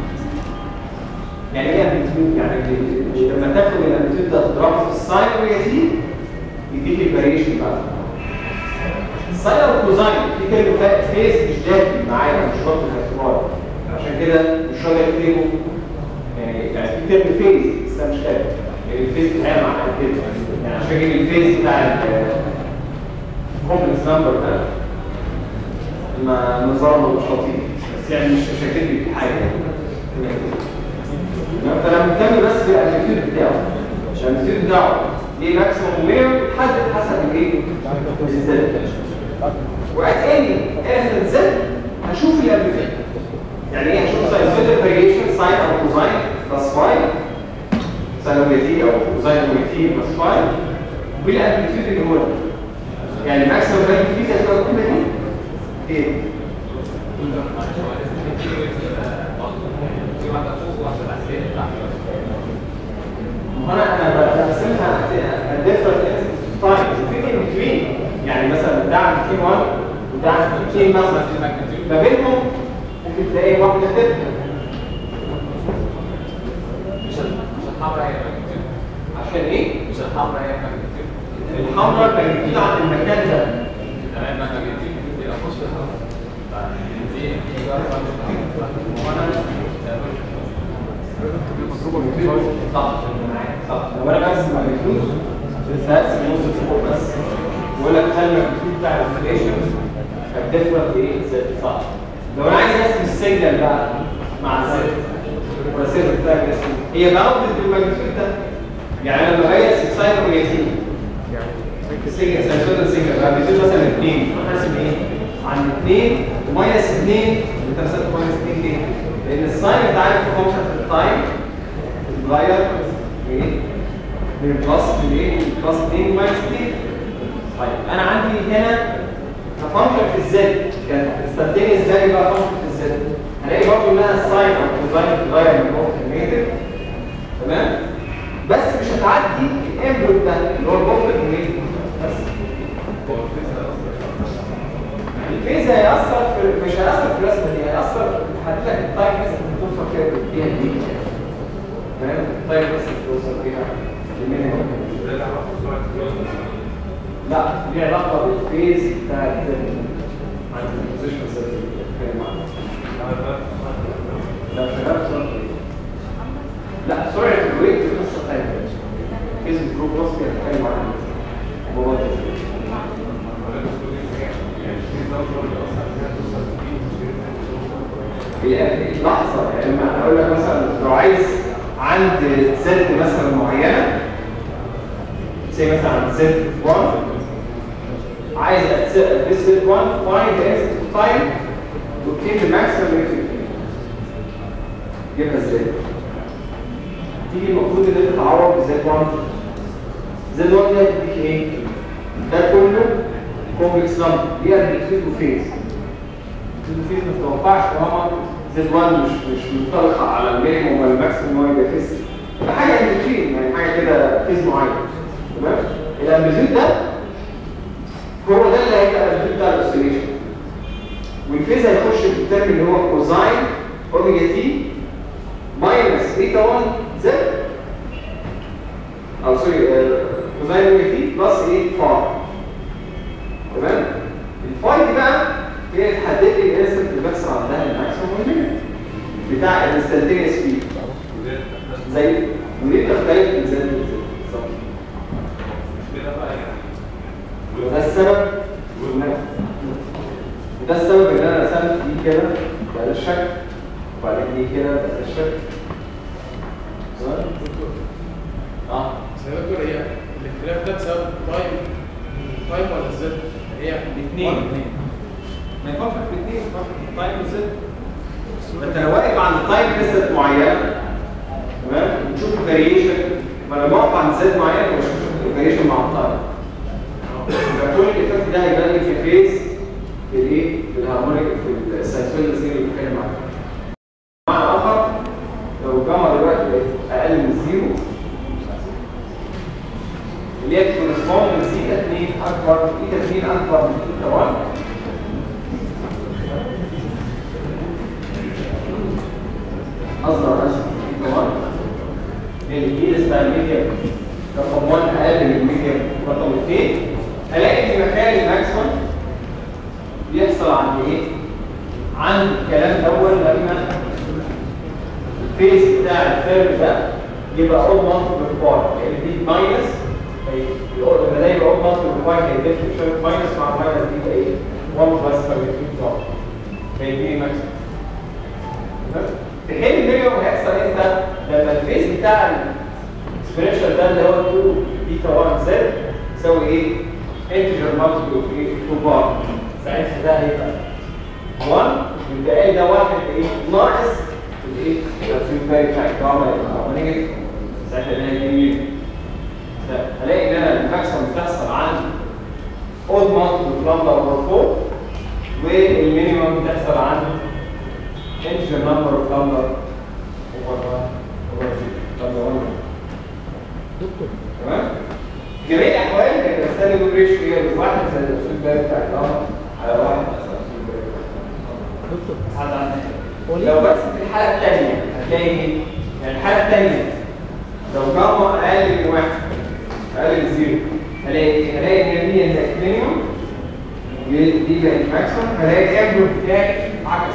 يعني ايه امبليتيود يعني ال- لما تاخد الامبليتيود ده تضربه في الساين واليتيم يديك الفاريشن بتاعته الساين والكوزاين في كلمه فا- فيز مش داخل معايا مش واخد الاعتبار عشان كده مش راضي اكتبه يعني يعني في ترم فيز بس انا مش فاهم يعني الفيز بتاعي معناها كده يعني عشان اجيب الفيز بتاع الكومبلكس نمبر ده ما نظام مش لطيف بس يعني مش مش هكتب لك حاجه تمام؟ فانا مهتم بس بالامبليتيود بتاعه الامبليتيود بتاعه ليه ماكسيموم 100 بيتحدد حسب الايه؟ الزد وات اني اخر زد هشوف الامبليتيود يعني ايه هشوف ساينسويدال فاريشن ساين او كوزاين بلس 5 ساينوميتي او كوزاينوميتي بلس 5 والامبليتيود اللي هو ده. يعني الماكسيموم فاليو فيه هتبقى القيمه دي ايه؟ ما انا انا بقسمها الديفرنت تايم في ان بتوين يعني مثلا ده عند كي 1 وده عند كي مثلا ما بينهم ممكن تلاقي واحده كده مش مش الحمراء هي الماجنتيود عشان ايه؟ مش الحمراء هي الماجنتيود الحمراء كانت بتيجي عند المكان ده تمام ما الماجنتيود دي اخش في الحمراء دي دي جربة وانا صح صح لو انا بقسم الماجنتيود لسه هقسم نص فوق بس بقول لك خلي الماجنتيود بتاع الانفليشن فالديفرنت ايه زد صح لو انا عايز اقسم السيجنال بقى مع زد والسيجنال بتاعك اسمه هي باوندد بالماجنتيود ده يعني انا لما باجي اقسم ساين ويتيم سيجنال ساينسويدال سيجنال بقى بيصير مثلا 2 انا هقسم ايه؟ عن 2 وماينس 2 انت مسكت ماينس 2 ليه؟ لان الساين انت عارف فانكشن في التايم بتتغير ايه؟ من بلس لايه؟ من بلس 2 ماينس 2 طيب انا عندي هنا فانكشن في الزد كان استنتينيوس ده بقى فانكشن في الزد هلاقي برضه انها الساين او الكوزاين بتتغير من نقطه النيجاتيف تمام؟ بس مش هتعدي الامبلوت ده اللي هو البوكت النيجاتيف بس الفيز هيأثر في مش هيأثر في الرسمه دي هيأثر هيحدد لك التايم بس اللي بتوصل فيها فيها دي تمام التايم بس اللي بتوصل فيها المينيمم لا ليه علاقه بالفيز بتاع الزد عند البوزيشن زد اللي بنتكلم عنه لا شغال بسرعه لا سرعه الويت دي قصه ثانيه فيز الجروب وصفي هنتكلم عنها الموضوع ده هي لحظة يعني لما اقول لك مثلا لو عايز عند زد مثلا معينة زي مثلا عند زد 1 عايز ادرس زد 1 find the instant time to obtain the maximum rate جيبها ازاي؟ تيجي المفروض ان انت تعوض بزد 1 زد 1 ده هتديك ايه؟ ده كله كومبلكس نمبر دي امبليتيود وفيز الفيز ما تتوقعش طالما زد 1 مش مش منطلقه على المينيموم ولا الماكسيموم هو يبقى فيز ده حاجه امبليتيود يعني حاجه كده فيز معين تمام الامبليتيود ده هو ده اللي هيبقى الامبليتيود بتاع الاوسيليشن والفيز هيخش في الترم اللي هو كوزاين اوميجا تي ماينس بيتا 1 زد او سوري كوزاين اوميجا تي بلس ايه فاي تمام الفاي دي بقى هي تحدد لي الانستنت اللي بيحصل عندها الماكسيموم والمينيمم بتاع الانستنتينيوس سبيد زي ودي بتختلف من زد لزد بالظبط وده السبب وده السبب ان انا رسمت دي كده بهذا الشكل وبعدين دي كده بهذا الشكل تمام؟ اه بس يا دكتور هي الاختلاف ده بسبب تايم تايم ولا الزد؟ هي الاثنين ما يفكر في الاثنين يفكر في التايم والزد انت لو واقف عند تايم ليست معينه تمام بتشوف الفاريشن ما لما اقف عند زد معين بشوف الفاريشن مع التايم يبقى كل الايفكت ده هيبان لي في فيز في الايه؟ في الهارمونيك في الساينسويدال سيل اللي بنتكلم عنها معنى اخر لو الجاما دلوقتي بقت اقل من زيرو اللي هي كورسبوند من سيتا 2 اكبر ايتا 2 اكبر من ايتا 1 الاول لما الفيس بتاع الفيرم ده يبقى اول مالتيبل بار يعني دي ماينس لما ده يبقى اول مالتيبل بار هيديك شويه ماينس مع ماينس دي يبقى ايه 1 بلس ماجنتيود بار فيديني ماكسيمم في حين المينيمم هيحصل امتى؟ لما الفيس بتاع الاكسبريشن ده اللي هو 2 بيتا 1 زد يساوي ايه؟ انتجر مالتيبل اوف ايه؟ 2 بار ساعتها ده هيبقى 1 يبقى ايه ده واحد ايه؟ ناقص الايه؟ الابسوليوت فاليو بتاع الجاما يبقى نيجاتيف ساعتها ده هيجي هلاقي ان انا الماكسيمم بتحصل عن اود مالتيبل لامدا اوفر 4 والمينيمم بتحصل عن integer number of lambda over 1 over 2 lambda 1 دكتور تمام جميع الاحوال هيبقى السالب ريشيو هي الواحد زائد الاسود بتاع اللمبه على واحد ناقص الاسود دكتور حد عنده هو ليه؟ لو بس في الحاله الثانيه هتلاقي ايه؟ يعني الحاله الثانيه لو جاما اقل من واحد اقل من زيرو هلاقي ايه؟ هلاقي ان دي عندك مينيموم دي بقت ماكسيموم هلاقي الامبلو بتاعي عكس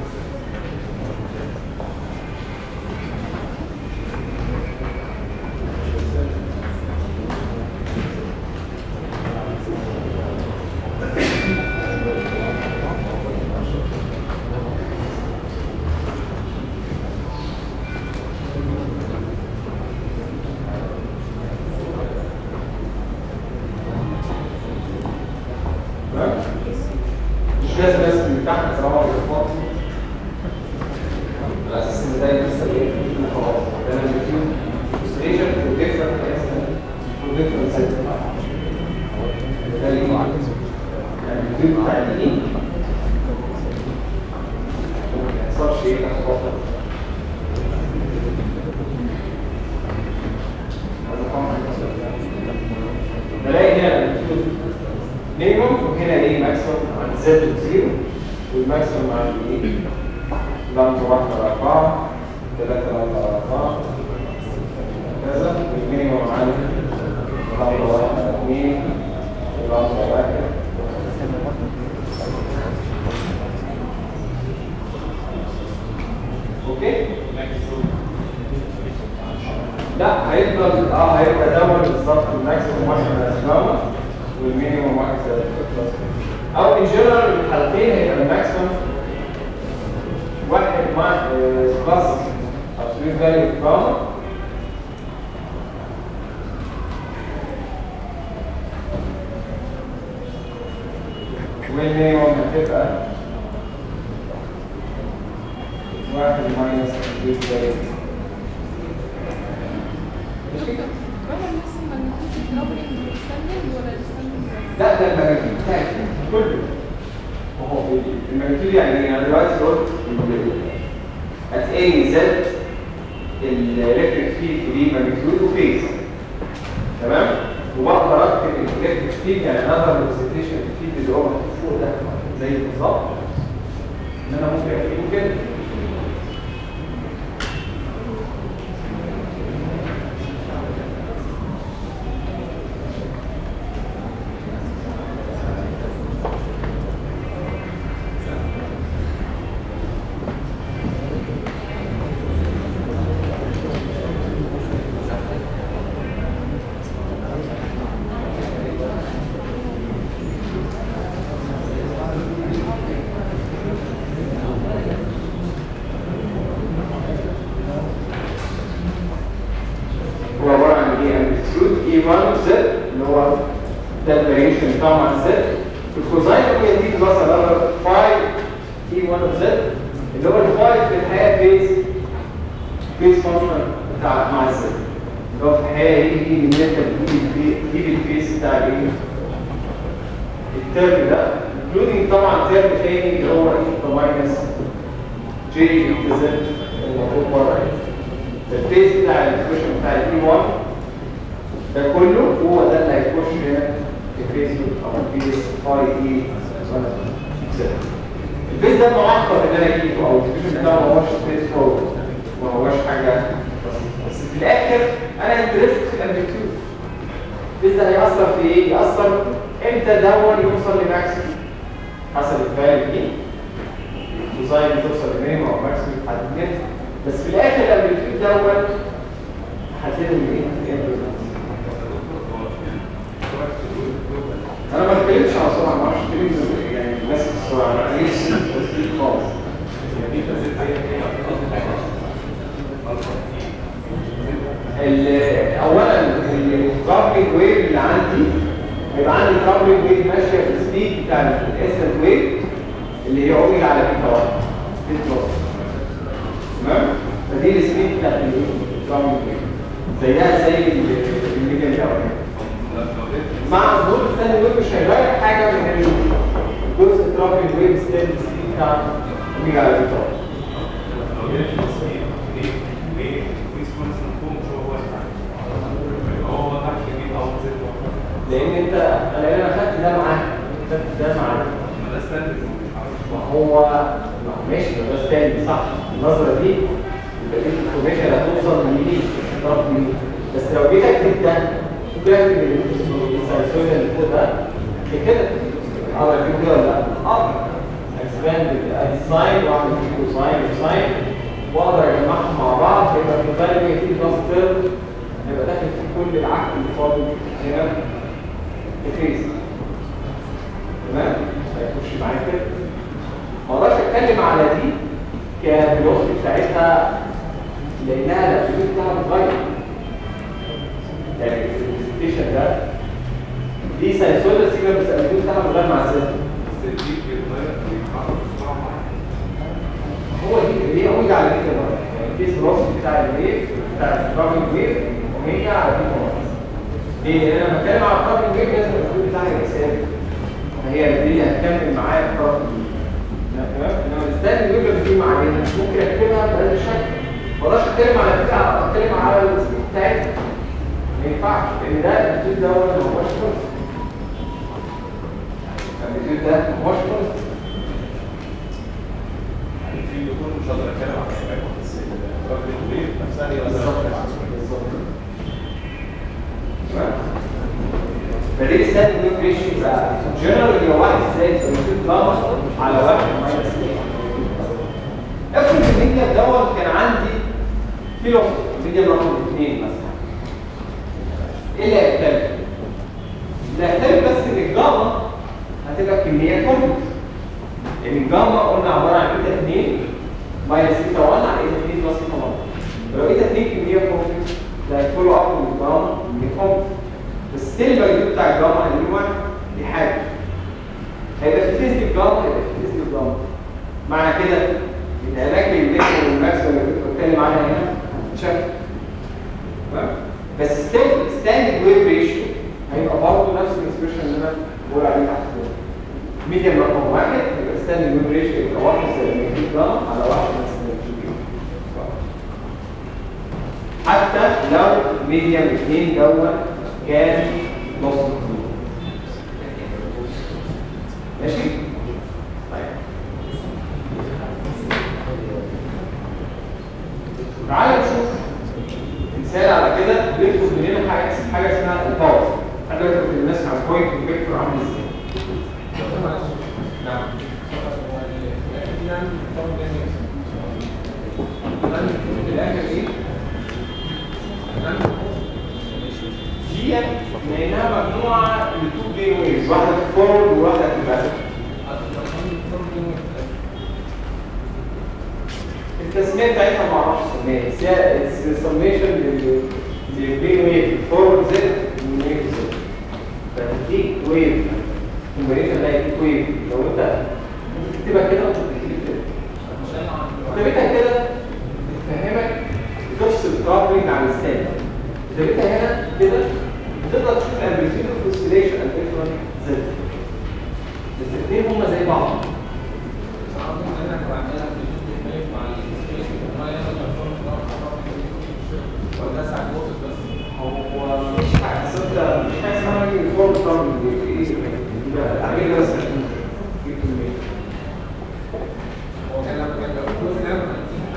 تمام؟ مش لازم بس من تحت طالما الإخبار على أساس إن ده لسه إيه خلاص ده أنا بشوف frustration for different for different set ده اللي هو عكس يعني الفيديو بتاع الإيه ما يحصلش إيه لخبطة هذا طبعا بلاقي هنا مينيموم وهنا ايه ماكسيموم عند زد زيرو والماكسيموم عند ايه لمبة واحدة على أربعة ثلاثة لمبة على أربعة كذا والمينيموم عند لمبة واحدة على اثنين ولمبة واحد اوكي لا هيفضل اه هيبقى دون بالظبط الماكسيموم واحد على اسمامه والمينيموم واحد زائد البلس او ان جنرال الحالتين هيبقى الماكسيموم واحد مع بلس ابسوليت فاليو جاما والمينيموم هتبقى واحد ماينس ابسوليت فاليو مش كده؟ هو نفس الماجنتيود الدبل الستاندرد ولا الستاندرد بس؟ لا ده المجاكين بتاعك كله وهو المجاكين يعني ايه؟ انا دلوقتي قلت هتلاقي زد الالكتريك فيلد دي ماجنتيود وفيز تمام وبقدر اكتب الالكتريك فيلد يعني انذر ريبريزنتيشن الفيلد اللي هو مكتوب فوق ده زي بالظبط ان انا ممكن اكتبه كده هو عباره عن ايه؟ امبليتيود اي 1 زد اللي هو ده الفاريشن بتاعه مع الزد الكوزاين هي دي بلس انذر 5 اي 1 زد اللي هو ال 5 في الحقيقه فيز فيز فانكشن بتاع مع الزد اللي هو في الحقيقه يجي يجي ان انت بتجيب تجيب الفيز بتاع الايه؟ الترم ده including طبعا ترم تاني اللي هو اي ماينس جي زد المفروض بره الفيز بتاع الاكسبريشن بتاع الاي 1 ده كله هو ده اللي هيخش هنا في الفيز او الفيز اي اي الفيز ده معقد ان انا اجيبه او الاكسبريشن بتاعه ما هوش فيز فوق ما هوش حاجه بسيطه بس في الاخر انا انترست في الامبليتيود الفيز ده هيأثر في ايه؟ يأثر امتى دون يوصل لماكسيمم حسب الفاليو دي كوساين توصل لمينيمم او ماكسيمم لحد كده بس في الاخر الامبليتيود دوت هتلاقيهم ايه؟ ايه بالظبط؟ انا ما اتكلمش على السرعه ما اعرفش اتكلم يعني بس السرعه ما عنديش تسديد خالص ال- اولا الكابلنج ويف اللي عندي هيبقى عندي كابلنج ويف ماشيه في السبيد بتاع الاسنت ويف اللي هي اوميجا على بيتا 1 بيت بلس تمام فدي السبيد بتاعت الكابلنج ويف زيها زي الميجا الاولاني مع ظهور الثاني ويف مش هيغير حاجه من الجزء الترافيك ويف ستيل السبيد بتاع اوميجا على بيتا 1 لان انت لان انا خدت ده معاك خدت ده معاك ما هو ما هو ماشي ده ده ستاند صح النظره دي يبقى دي الانفورميشن اللي هتوصل لمين طرف مين بس لو جيت اكتب ده ممكن اكتب السلسله اللي فوق ده في كده اقدر اكتب كده ولا لا؟ اقدر اكسباند الساين واعمل فيه كوساين وساين واقدر اجمعهم مع بعض يبقى في الغالب في بلس تيرم هيبقى داخل في كل العقل اللي فاضل هنا الفيز تمام هيخش معايا كده ما اقدرش اتكلم على دي كفيلوسفي بتاعتها لانها الابسوليوت بتاعها بتتغير يعني البرزنتيشن ده دي ساينسويدال سيجنال بس الابسوليوت بتاعها بتتغير مع الزمن هو دي اللي هي اوميجا على كده بقى يعني الكيس فيلوسفي بتاع الويف بتاع الترافيك ويف اوميجا على كده بقى ليه؟ لان انا بتكلم على الترافيك ويف لازم الاسلوب بتاعها يبقى ثابت هي دي هتكمل معايا الترافيك تمام انما الستاند ويف اللي بتيجي معايا ممكن اكتبها بهذا الشكل ما اقدرش اتكلم على بتاع اتكلم على السبيد بتاعتها ما ينفعش لان ده الاسلوب ده هو ما هوش كونست الاسلوب ده ما هوش كونست في دكتور مش هقدر اتكلم عن الحاجات بس الراجل الويف نفسها هي تمام فدي ستاند ويف ريشيو يبقى جنرال يبقى واحد زائد سمسيت ضغط على واحد ماينس افرض الميديا دوت كان عندي كيلو ميديا رقم اثنين مثلا ايه اللي هيختلف؟ اللي هيختلف بس ان الجاما هتبقى كميات كومبلكس يعني الجاما قلنا عباره عن ايتا 2 ماينس ايتا 1 على ايتا 2 بلس ايتا 1 لو ايتا 2 كميه كومبلكس ده هيدخلوا اب من الجاما من كومبلكس بس ستيل الفاليو بتاع الجاما اللي هو دي حاجه هيبقى في فيزيك الجاما هيبقى في فيزيك الجاما معنى كده ان علاج الانجكشن والماكس اللي كنت بتكلم عنها هنا شكل تمام بس ستيل ستاندرد ويف ريشيو هيبقى برضه نفس الاكسبريشن اللي انا بقول عليه تحت كده ميديم رقم واحد يبقى ستاندرد ويف ريشيو يبقى واحد زائد 200 جرام على واحد زائد 200 حتى لو ميديم 2 دوت كان نص كيلو ماشي؟ طيب تعالى نشوف مثال على كده بيطلب مننا حاجه حاجه اسمها الباور حد يعرف الناس عن بوينت وفيكتور عامل ازاي نعم في الاخر ايه دي لانها مجموعه لتو جين ويز واحده في فورورد وواحده في باك التسميه بتاعتها ما اعرفش اسميها بس هي السميشن للبين ويف فورورد زد وويف زد فتديك ويف كومبينيشن لا يديك ويف لو انت تكتبها كده وانت بتكتب كده كتبتها كده بتفهمك بتفصل كارفنج عن الستاند كتبتها هنا كده تقدر تشوف الامبليتيود اوف اوسيليشن اند ديفرنت زد بس الاثنين هما زي بعض هو مش حاجه بس انت مش حاجه اسمها يونيفورم طبعا ايه يبقى عامل بس هو كان لما كان بيقول كل ده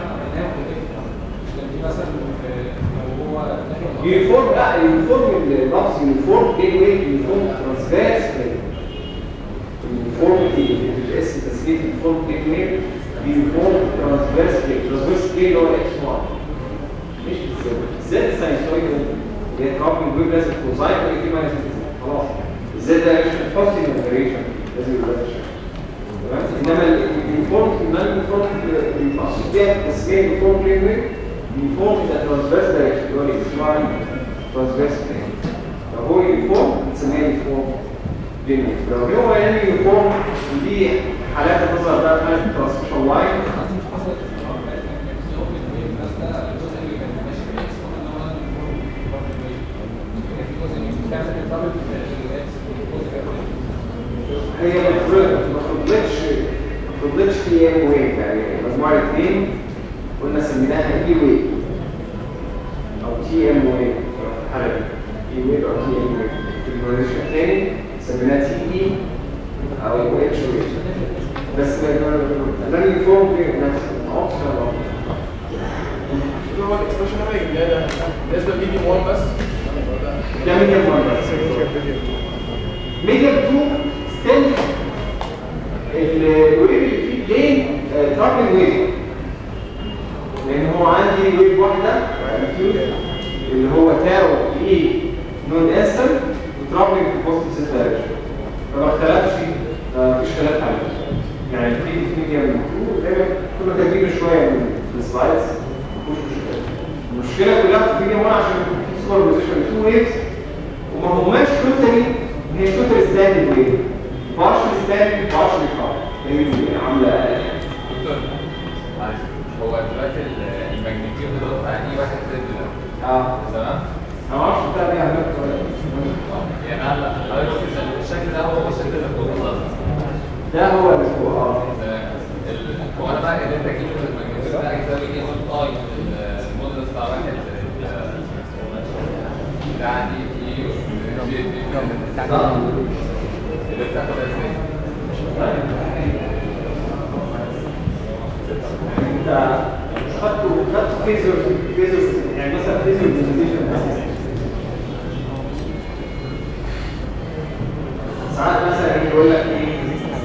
كان في مثلا لو هو داخل يونيفورم لا يونيفورم اللفظ يونيفورم جاي ويت يونيفورم ترانسفيرس يونيفورم دي الاس تسميه يونيفورم جاي ويت كي اللي هو اكس 1 مش بالزد الزد ساينسويد اللي هي كومبنج ويب لازم كوساين ولا كي ماينس خلاص الزد ده مش هتحط انوميريشن لازم يبقى ده شكل. تمام انما اليونيفورم المان اليونيفورم المقصود بيها التسميه اليونيفورم ليه اليونيفورم ده ترانسفيرس دايركشن اللي هو الاسماعي ترانسفيرس لو هو يونيفورم بنسميه يونيفورم لينير لو هو يعني يونيفورم ودي حالات بتظهر بقى في حاله ترانسميشن لاين هي المفروض ما فضلتش ما فضلتش في ام ويف يعني مجموعه اثنين قلنا سميناها اي ويف او تي ام ويف في الحاله دي اي ويف او تي ام ويف في البروجيكشن الثاني سميناها تي اي او اتش ويف بس لم يفهم في نفس الاوبشن اللي هو الاكسبريشن ده هيجيب لنا بالنسبه لميديوم 1 بس ده ميديم 1 بس ميديم 2 ستيل الويف اللي فيه لين ترابل ويف لان هو عندي ويف واحده اللي هو تاو اي نون انسل وترابل في بوست سيس دايركشن فما اختلفش آه، مفيش خلاف عليه يعني في ميديم 2 دايما كنا كاتبينه شويه من السلايدز مفيش مشكله المشكله كلها في ميديم 1 عشان في سوبر بوزيشن تو ويفز وما هماش توتالي هي توتال ستاندنج ويف بارشل ستاندنج بارشل كار هي عامله دكتور معلش هو دلوقتي ال- الماجنتيود اللي هو بتاع اي واحد زد ده اه تمام؟ انا ما اعرفش بتاع دي عملت ولا اه يعني هلا حضرتك الشكل ده هو الشكل اللي فوق بالظبط ده هو اللي هو اه تمام. ال- هو انا بقى قدرت اجيب الماجنتيود ده يساوي ايه نوت اي المودلس بتاع واحد ال- ده عندي اي جي اللي بتاخد ازاي؟ انت خدته خدته فيزر فيزر يعني مثلا فيزر برزنتيشن ساعات مثلا يجي يقول لك ايه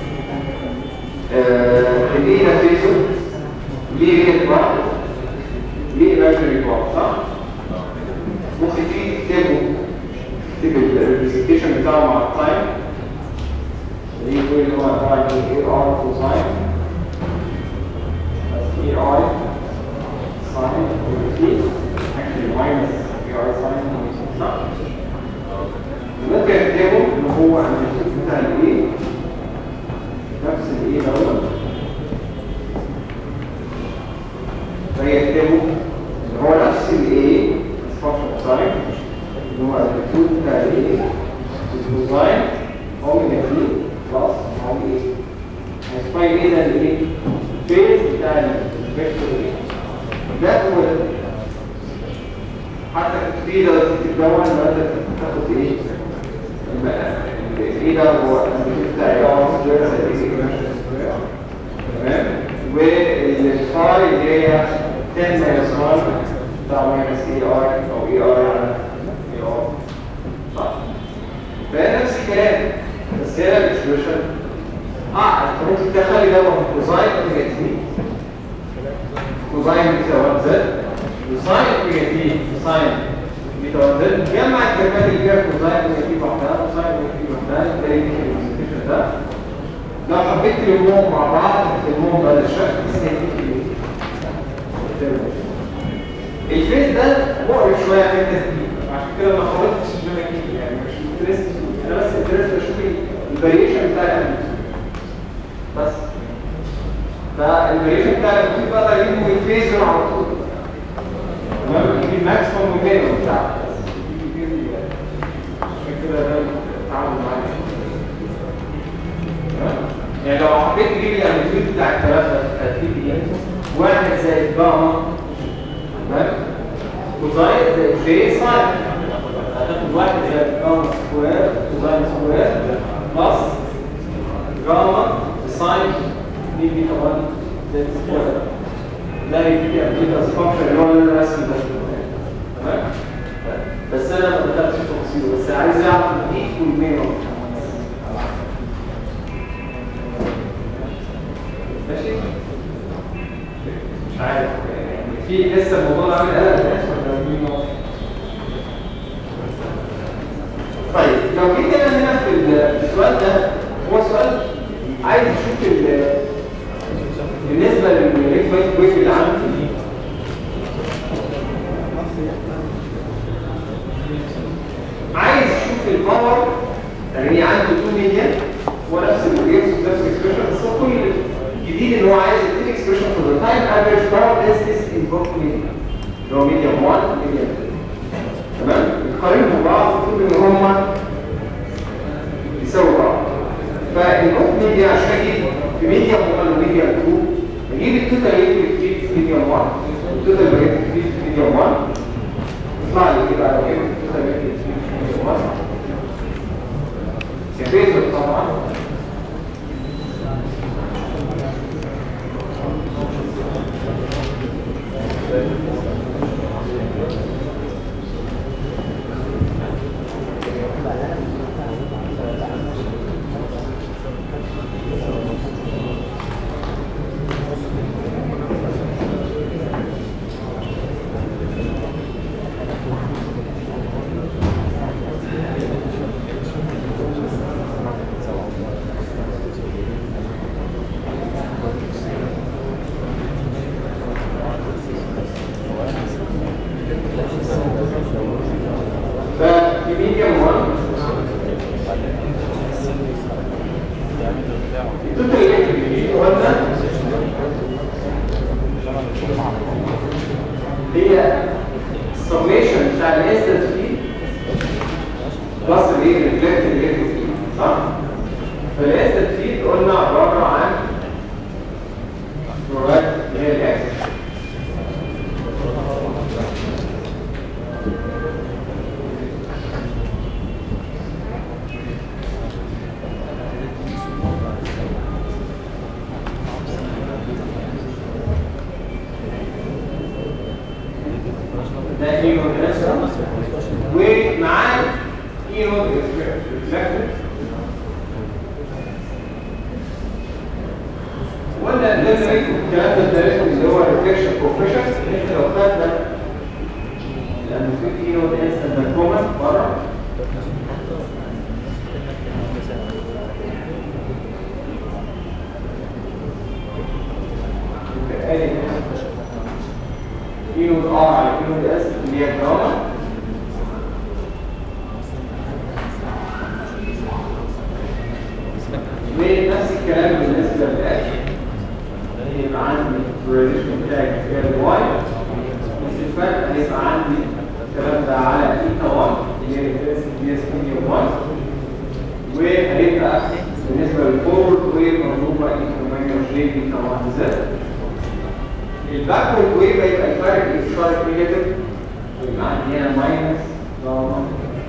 آه، الايه ده فيزر ليه ريت بعض ليه ايماجينري بعض صح؟ ممكن تيجي تكتبه تكتب الريبريزنتيشن بتاعه مع التايم اللي يقول ان هو عباره عن ايه ار كوساين اي اي ساين وفي اكشلي ماينس اي اي ساين صح؟ ممكن اكتبه ان هو الريبريزنتيشن بتاع الايه نفس الايه دوت فيكتبه ان هو نفس الايه فانكشن ساين اللي هو الريبريزنتيشن بتاع الايه الكوساين هو نيجاتيف بلس هو ايه هيسباين ايه ده الايه فيز بتاع الفيكتور ايه ده هو ده حتى في ده تتكون لما انت تاخد ايه ايه ده هو الفيكتور بتاع ايه هو سكوير زي ايه تمام والفاي اللي هي 10 ماينس 1 بتاع ماينس اي ار او اي ار على اي ار صح فهي نفس الكلام بس هي الاكسبريشن اه انت ممكن تخلي ده كوزاين نيجاتيف كوزاين بيساوي 1 زد وساين نيجاتيف ساين بيتا 1 زد جمع الكلمات اللي فيها كوزاين نيجاتيف وحدها وساين نيجاتيف وحدها ده يديك الريبريزنتيشن ده لو حبيت تلمهم مع بعض تلمهم بهذا الشكل بس هيديك ايه الفيس ده مقرف شويه عن التسديد عشان كده ما خرجتش الدنيا كده يعني مش انترست انا بس انترست اشوف الفاريشن بتاع الامبليتيود بس فالفاريشن بتاع الامبليتيود بقدر اجيبه من الفيزر على طول تمام يجيب الماكسيمم والمينيمم بتاعه عشان كده ده التعامل معاه تمام؟ يعني لو حبيت تجيب الامبليتيود بتاع الثلاثه هتجيب ايه؟ واحد زائد جاما تمام كوزاين زائد جي ساين هتاخد واحد زائد جاما سكوير كوزاين سكوير بلس جاما ساين دي بيتا 1 زائد سكوير ده هيديك ابديت از فانكشن اللي هو الرسم ده تمام بس انا ما دخلتش في تفاصيله بس عايز اعرف الايك والمينيمم ماشي مش عارف يعني في لسه الموضوع عامل قلق الناس ولا مين نقطة؟ طيب لو جيت انا هنا في السؤال ده هو سؤال عايز اشوف ال- بالنسبه للريت وايت ويف اللي عندي عايز اشوف الباور يعني هي عندي 2 مليون هو نفس الريتس ونفس الاكسبريشن بس هو كل الجديد ان هو عايز يديك اكسبريشن فور ذا تايم افريج باور ديستنس ان بوث مليون اللي هو مليون 1 مليون 2 تمام نقارنهم ببعض تقول ان هما يساوي بعض فالنقط ميديا عشان اجيب في ميديا 1 وميديا 2 اجيب التوتال ريت في ميديا 1 التوتال ريت في ميديا 1 يطلع لي كده لو جبت التوتال ريت في ميديا 1 كفيزر طبعا ففي ميديا 1 التوتال ريت اللي قلنا هي السميشن بتاع الانستنس فيه بلس الايه ريفلكت ريت فيه صح؟ فالانستنس فيه قلنا عباره عن فلورايد اللي هي الاكس ده ايرون انستنس ومعاه ايرون ريفلكتد ولا ده الكلام ده التاريخ اللي هو ريفلكشن كوفيشنت احنا لو خدنا لانه في ايرون انستنت ده كومن بره ادي ايرون ار على ايرون اس اللي هي الجراما ونفس الكلام بالنسبه للاكل هيبقى عندي الريليشن بتاعي في الواي بس الفرق هيبقى عندي الكلام ده على ايتا 1 اللي هي الريفرنس دي اس بي 1 وهيبقى بالنسبه للفورورد ويف مضروبه ايتا 8 جي بيتا 1 زد الباكورد ويف هيبقى الفرق الاشتراك نيجاتيف ويبقى عندي هنا ماينس جاما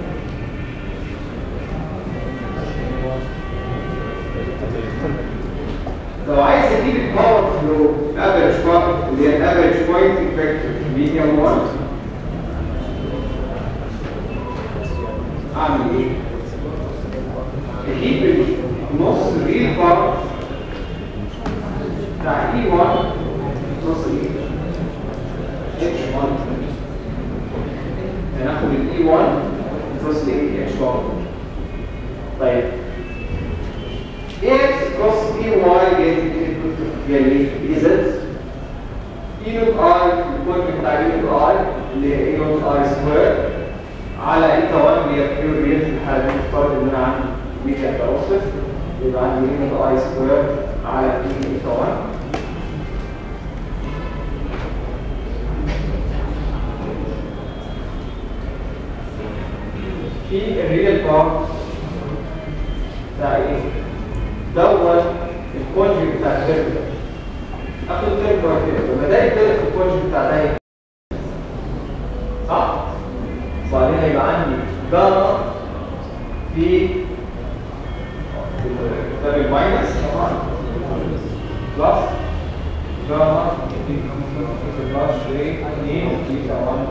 لو عايز اجيب الباور فلو افريج باور اللي هي الافريج بوينت افكتيف ميديوم 1 اعمل ايه؟ اجيب نص الريل باور بتاع اي 1 نص ايه؟ اتش 1 هناخد الاي 1 نص ايه؟ اتش 1 طيب x cross py يعني بيزت e نوت i البوينت بتاع e نوت i اللي هي e نوت i سكوير على ايتا 1 اللي هي بيور ريت في الحاله دي افترض ان انا عندي ميديا متوسط يبقى عندي e نوت i سكوير على e ايتا 1 في الريال باور بتاع ايه؟ دوت الكونجي بتاع الترم ده اخد الترم ده كده لما ده يتضرب في الكونجي بتاع ده هيبقى. صح؟ وبعدين هيبقى عندي جاما في ده بالماينس طبعا بلس جاما في بلس جي 2 بيتا 1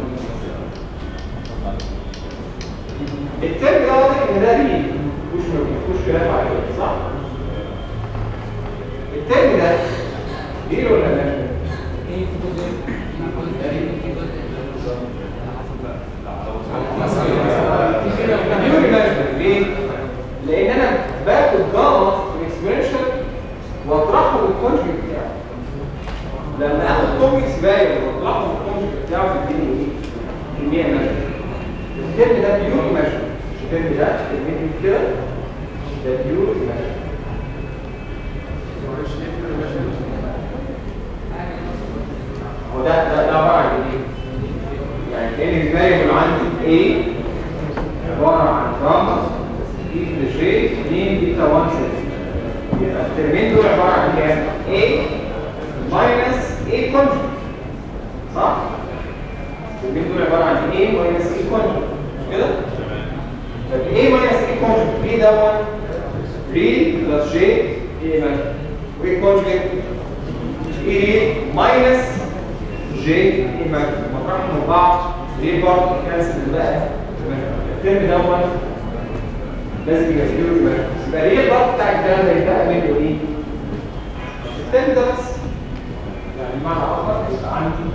الترم ده واضح ان ده ريل مفيهوش مفيهوش خلاف عليه صح؟ الترم ده ريل ولا لا؟ بيور ايماجينري ليه؟ لان انا باخد جاما في الاكسبريشن واطرحه بالكونجكت بتاعه لما اخد كوميكس فاليو واطرحه بالكونجكت بتاعه تديني ايه؟ كميه ايماجينري الترم ده بيور ايماجينري الترم ده الترم كده ده بيور ايماجينري هو ده ده ده عباره عن ايه؟ يعني كان الفاريبل عندي A عباره عن جاما دي في جي 2 بيتا 1 6 يبقى الترمين دول عباره عن كام؟ A ماينس A كونجكت صح؟ الترمين دول عباره عن A ماينس A كونجكت مش كده؟ طب A ماينس A كونجكت A ده 1 3 بلس J A ماينس وإيه كونجكت؟ A ماينس جي اما مطرحهم بعض ليه برضه كانسل بقى الترم دوت لازم يبقى زيرو يبقى ليه الضغط بتاع الكلام ده يبقى منه ايه؟ الترم ده بس يعني بمعنى اخر يبقى عندي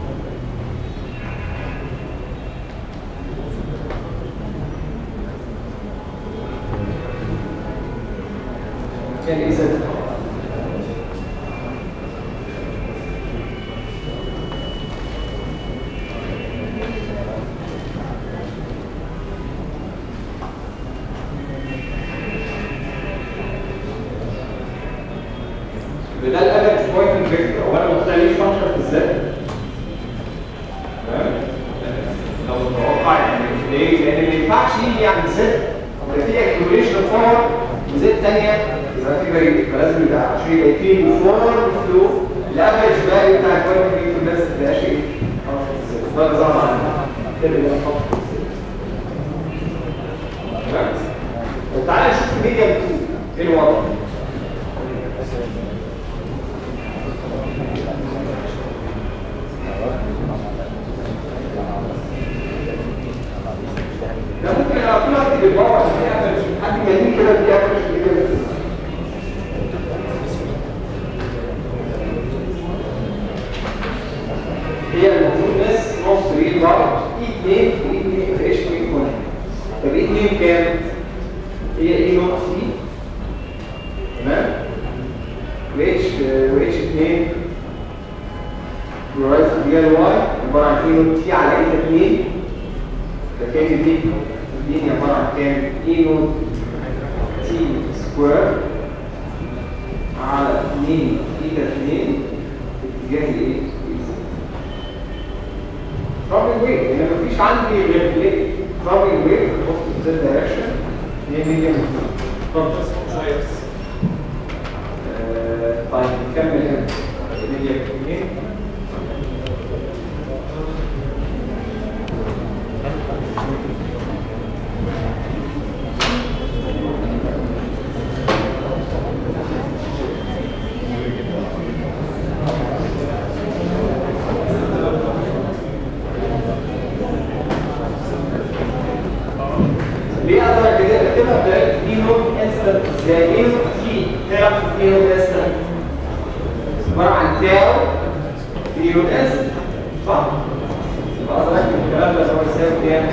كان ايه سبب؟ ده الافرج بوينت فيكتور هو انا مختار ليه فانكشن في الذات تمام لو متوقع يعني ليه لان ما ينفعش يجي يعني زد ده في اكيوميليشن فور وزد ثانيه يبقى في بريد فلازم يبقى عشان يبقى في فور فلو الافرج فاليو بتاع البوينت فيكتور بس ما تبقاش ايه ده نظام عندنا تبقى فقط تمام طب تعالى نشوف الميديا ايه الوضع ده ممكن اكون اكتب الباور عشان يعمل حد جميل كده بيعمل كده هي المفروض بس نص ريل بار اي 2 واي 2 فريش واي 1 طب اي 2 كام؟ هي اي نقط سي تمام؟ واتش واتش 2 كلورايز دي الواي عباره عن اي نوت تي على اي 2 فكان دي دي عباره عن كام؟ اي نوت تي سكوير على 2 ايتا 2 اتجاه الايه؟ ترافيك ويف لان مفيش عندي غير ليه ترافيك ويف بص في ذات دايركشن هي ميديم طيب نكمل هنا ميديم اثنين ليه اقدر كده اكتبها بطريقه دي نوت انستنت زي ايه تي تعرف دي نوت انستنت عباره عن تاو دي نوت انستنت صح؟ يبقى اقدر اكتب الكلام ده هو يساوي كام؟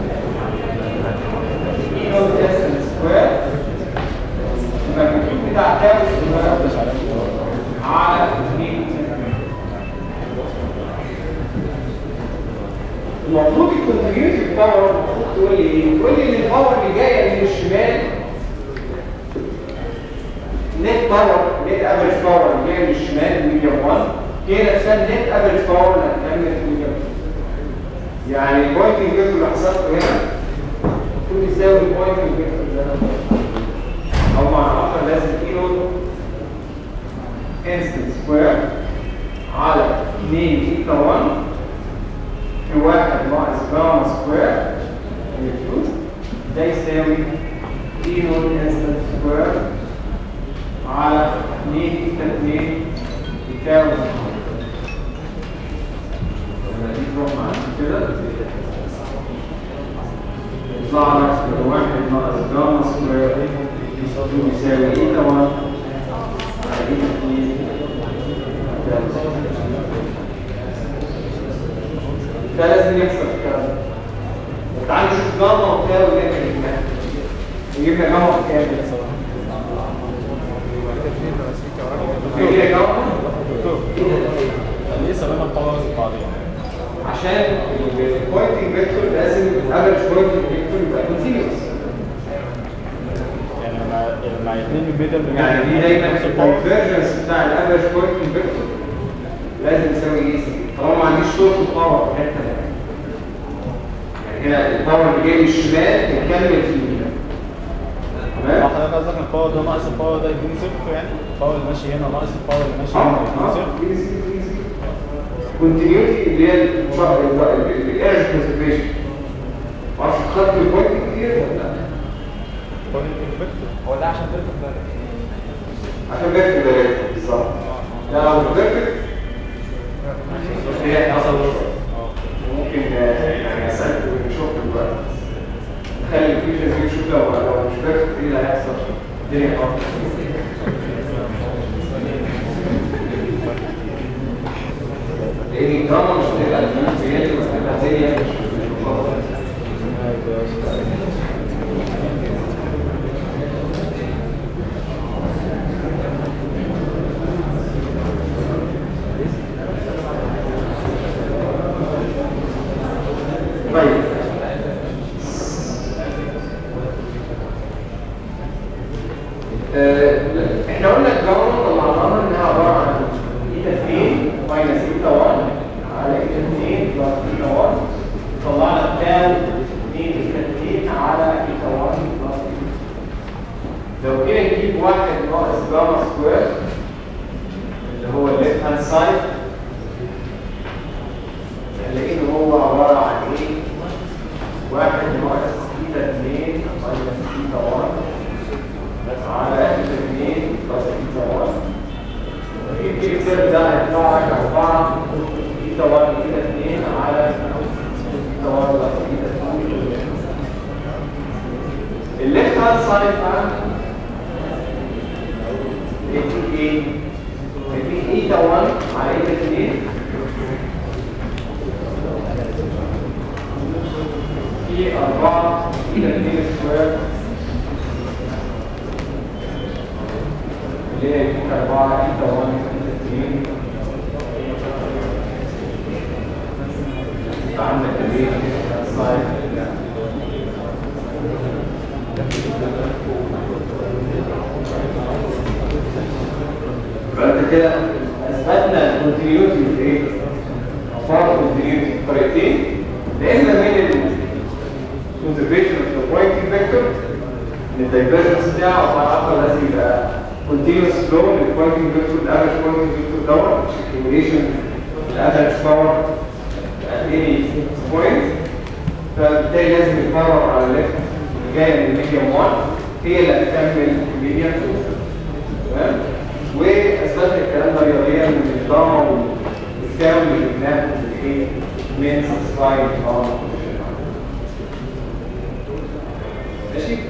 دي نوت انستنت سكوير الماجنتيود بتاع تاو سكوير على 2 المفروض الكونتينيوتي باور المفروض تقول لي ايه؟ تقول لي ان الباور اللي جايه من الشمال نت باور نت افريج باور اللي جايه من الشمال ميديوم 1 هي نفسها نت افريج باور اللي هتكمل في ميديوم 2 يعني البوينتنج فيكتور اللي حصلته هنا المفروض يساوي البوينتنج فيكتور ده او معنى اخر لازم كيلو انستنت سكوير على 2 ايتا 1 في واحد ناقص جاما سكوير يفوت ده يساوي اي نوت انستنت سكوير على 2 ايتا 2 يساوي لما دي تروح معانا كده يطلع لك واحد ناقص جاما سكوير يساوي ايتا 1 على ايتا 2 يساوي ده لازم يحصل الكلام ده تعالوا نشوف جاما وبتاع واللي احنا جبناها جبنا جاما بكام في كده جاما ليه سببنا القوة القاعدية؟ عشان البوينتنج فيكتور لازم الافرج بوينتنج فيكتور يبقى كونتينوس يعني لما لما الاثنين بيبدأ يعني دي دايما الكونفرجنس بتاع الافرج بوينتنج فيكتور لازم يساوي ايه طالما ما عنديش سورس باور في حته يعني هنا الباور اللي جاي من الشمال يكمل في اليمين تمام حضرتك قصدك ان الباور ده ناقص الباور ده يديني صفر يعني الباور اللي ماشي هنا ناقص الباور اللي ماشي هنا يديني صفر كونتينيوتي اللي هي الانرجي كونسرفيشن معرفش خدت البوينت كتير ولا لا بوينتنج فيكتور هو ده عشان ترفع ده عشان بيرفكت ده بالظبط لا لو بيرفكت هي حصل ممكن آه، يعني اسالك ونشوف دلوقتي نخلي الفيوجن دي نشوف لو لو مش بيرفكت ايه اللي هيحصل الدنيا خالص لان الدراما مش هتبقى هي اللي هتبقى زي مش خالص طيب آه، احنا قلنا الجاما طلعناها انها عباره عن ايتا 2 ماينس ايتا 1 على ايتا 2 بلس ايتا 1 طلعنا تاو 2 ايتا 2 على ايتا 1 بلس لو كده نجيب واحد ناقص جاما سكوير اللي هو الليفت هاند سايد هنلاقيه ان هو عباره عن ايه؟ واحد ناقص ايتا 2 ماينس ايتا 1 على ايتا 2 بلس ايتا 1 في الكتاب ده هيطلع لك 4 ايتا 1 ايتا 2 على ايتا 1 بلس ايتا 2 الليفت هاند سايد بقى يديك ايه؟ يديك ايتا 1 على ايتا 2 في 4 إلى 2 سكوير اللي هي يكون 4 إلى 1 إلى 2 فعندك الايه السايد فانت كده اثبتنا الكونتينيوتي في ايه؟ فار كونتينيوتي بطريقتين يا اما من الكونزرفيشن اوف ذا بوينتنج فيكتور ان الدايفرجنس بتاعه طبعا لازم يبقى continuous flow للبوينتنج فيكتور الافرج بوينتنج فيكتور دوت مش accumulation الافرج باور at any point فبالتالي لازم الباور على الليفت اللي جايه من الميديوم 1 هي اللي هتكمل الميديوم 2 تمام واثبتنا الكلام ده رياضيا من الضامه والساوي اللي جبناه في الايه من سبسكرايب ماشي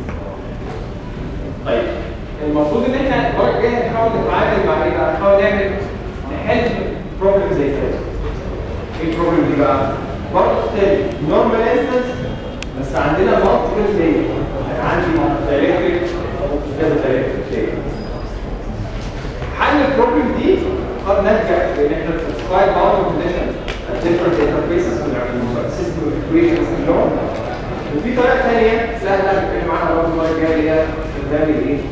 طيب المفروض ان احنا المره الجايه نحاول نتعامل مع ايه بقى؟ نحاول نعمل نحل بروبلم زي كده ايه البروبلم دي بقى؟ برضه تاني نورمال انستنس بس عندنا مالتيبل لاير يعني عندي دايركتريك وكذا دايركتريك حل البروبلم دي قد نلجا لان احنا نسبسكرايب بعض الكونديشن different interfaces من السيستم equations كلهم وفي طريقه ثانيه سهله بنتكلم عنها برضه المره الجايه اللي هي استخدام الايه؟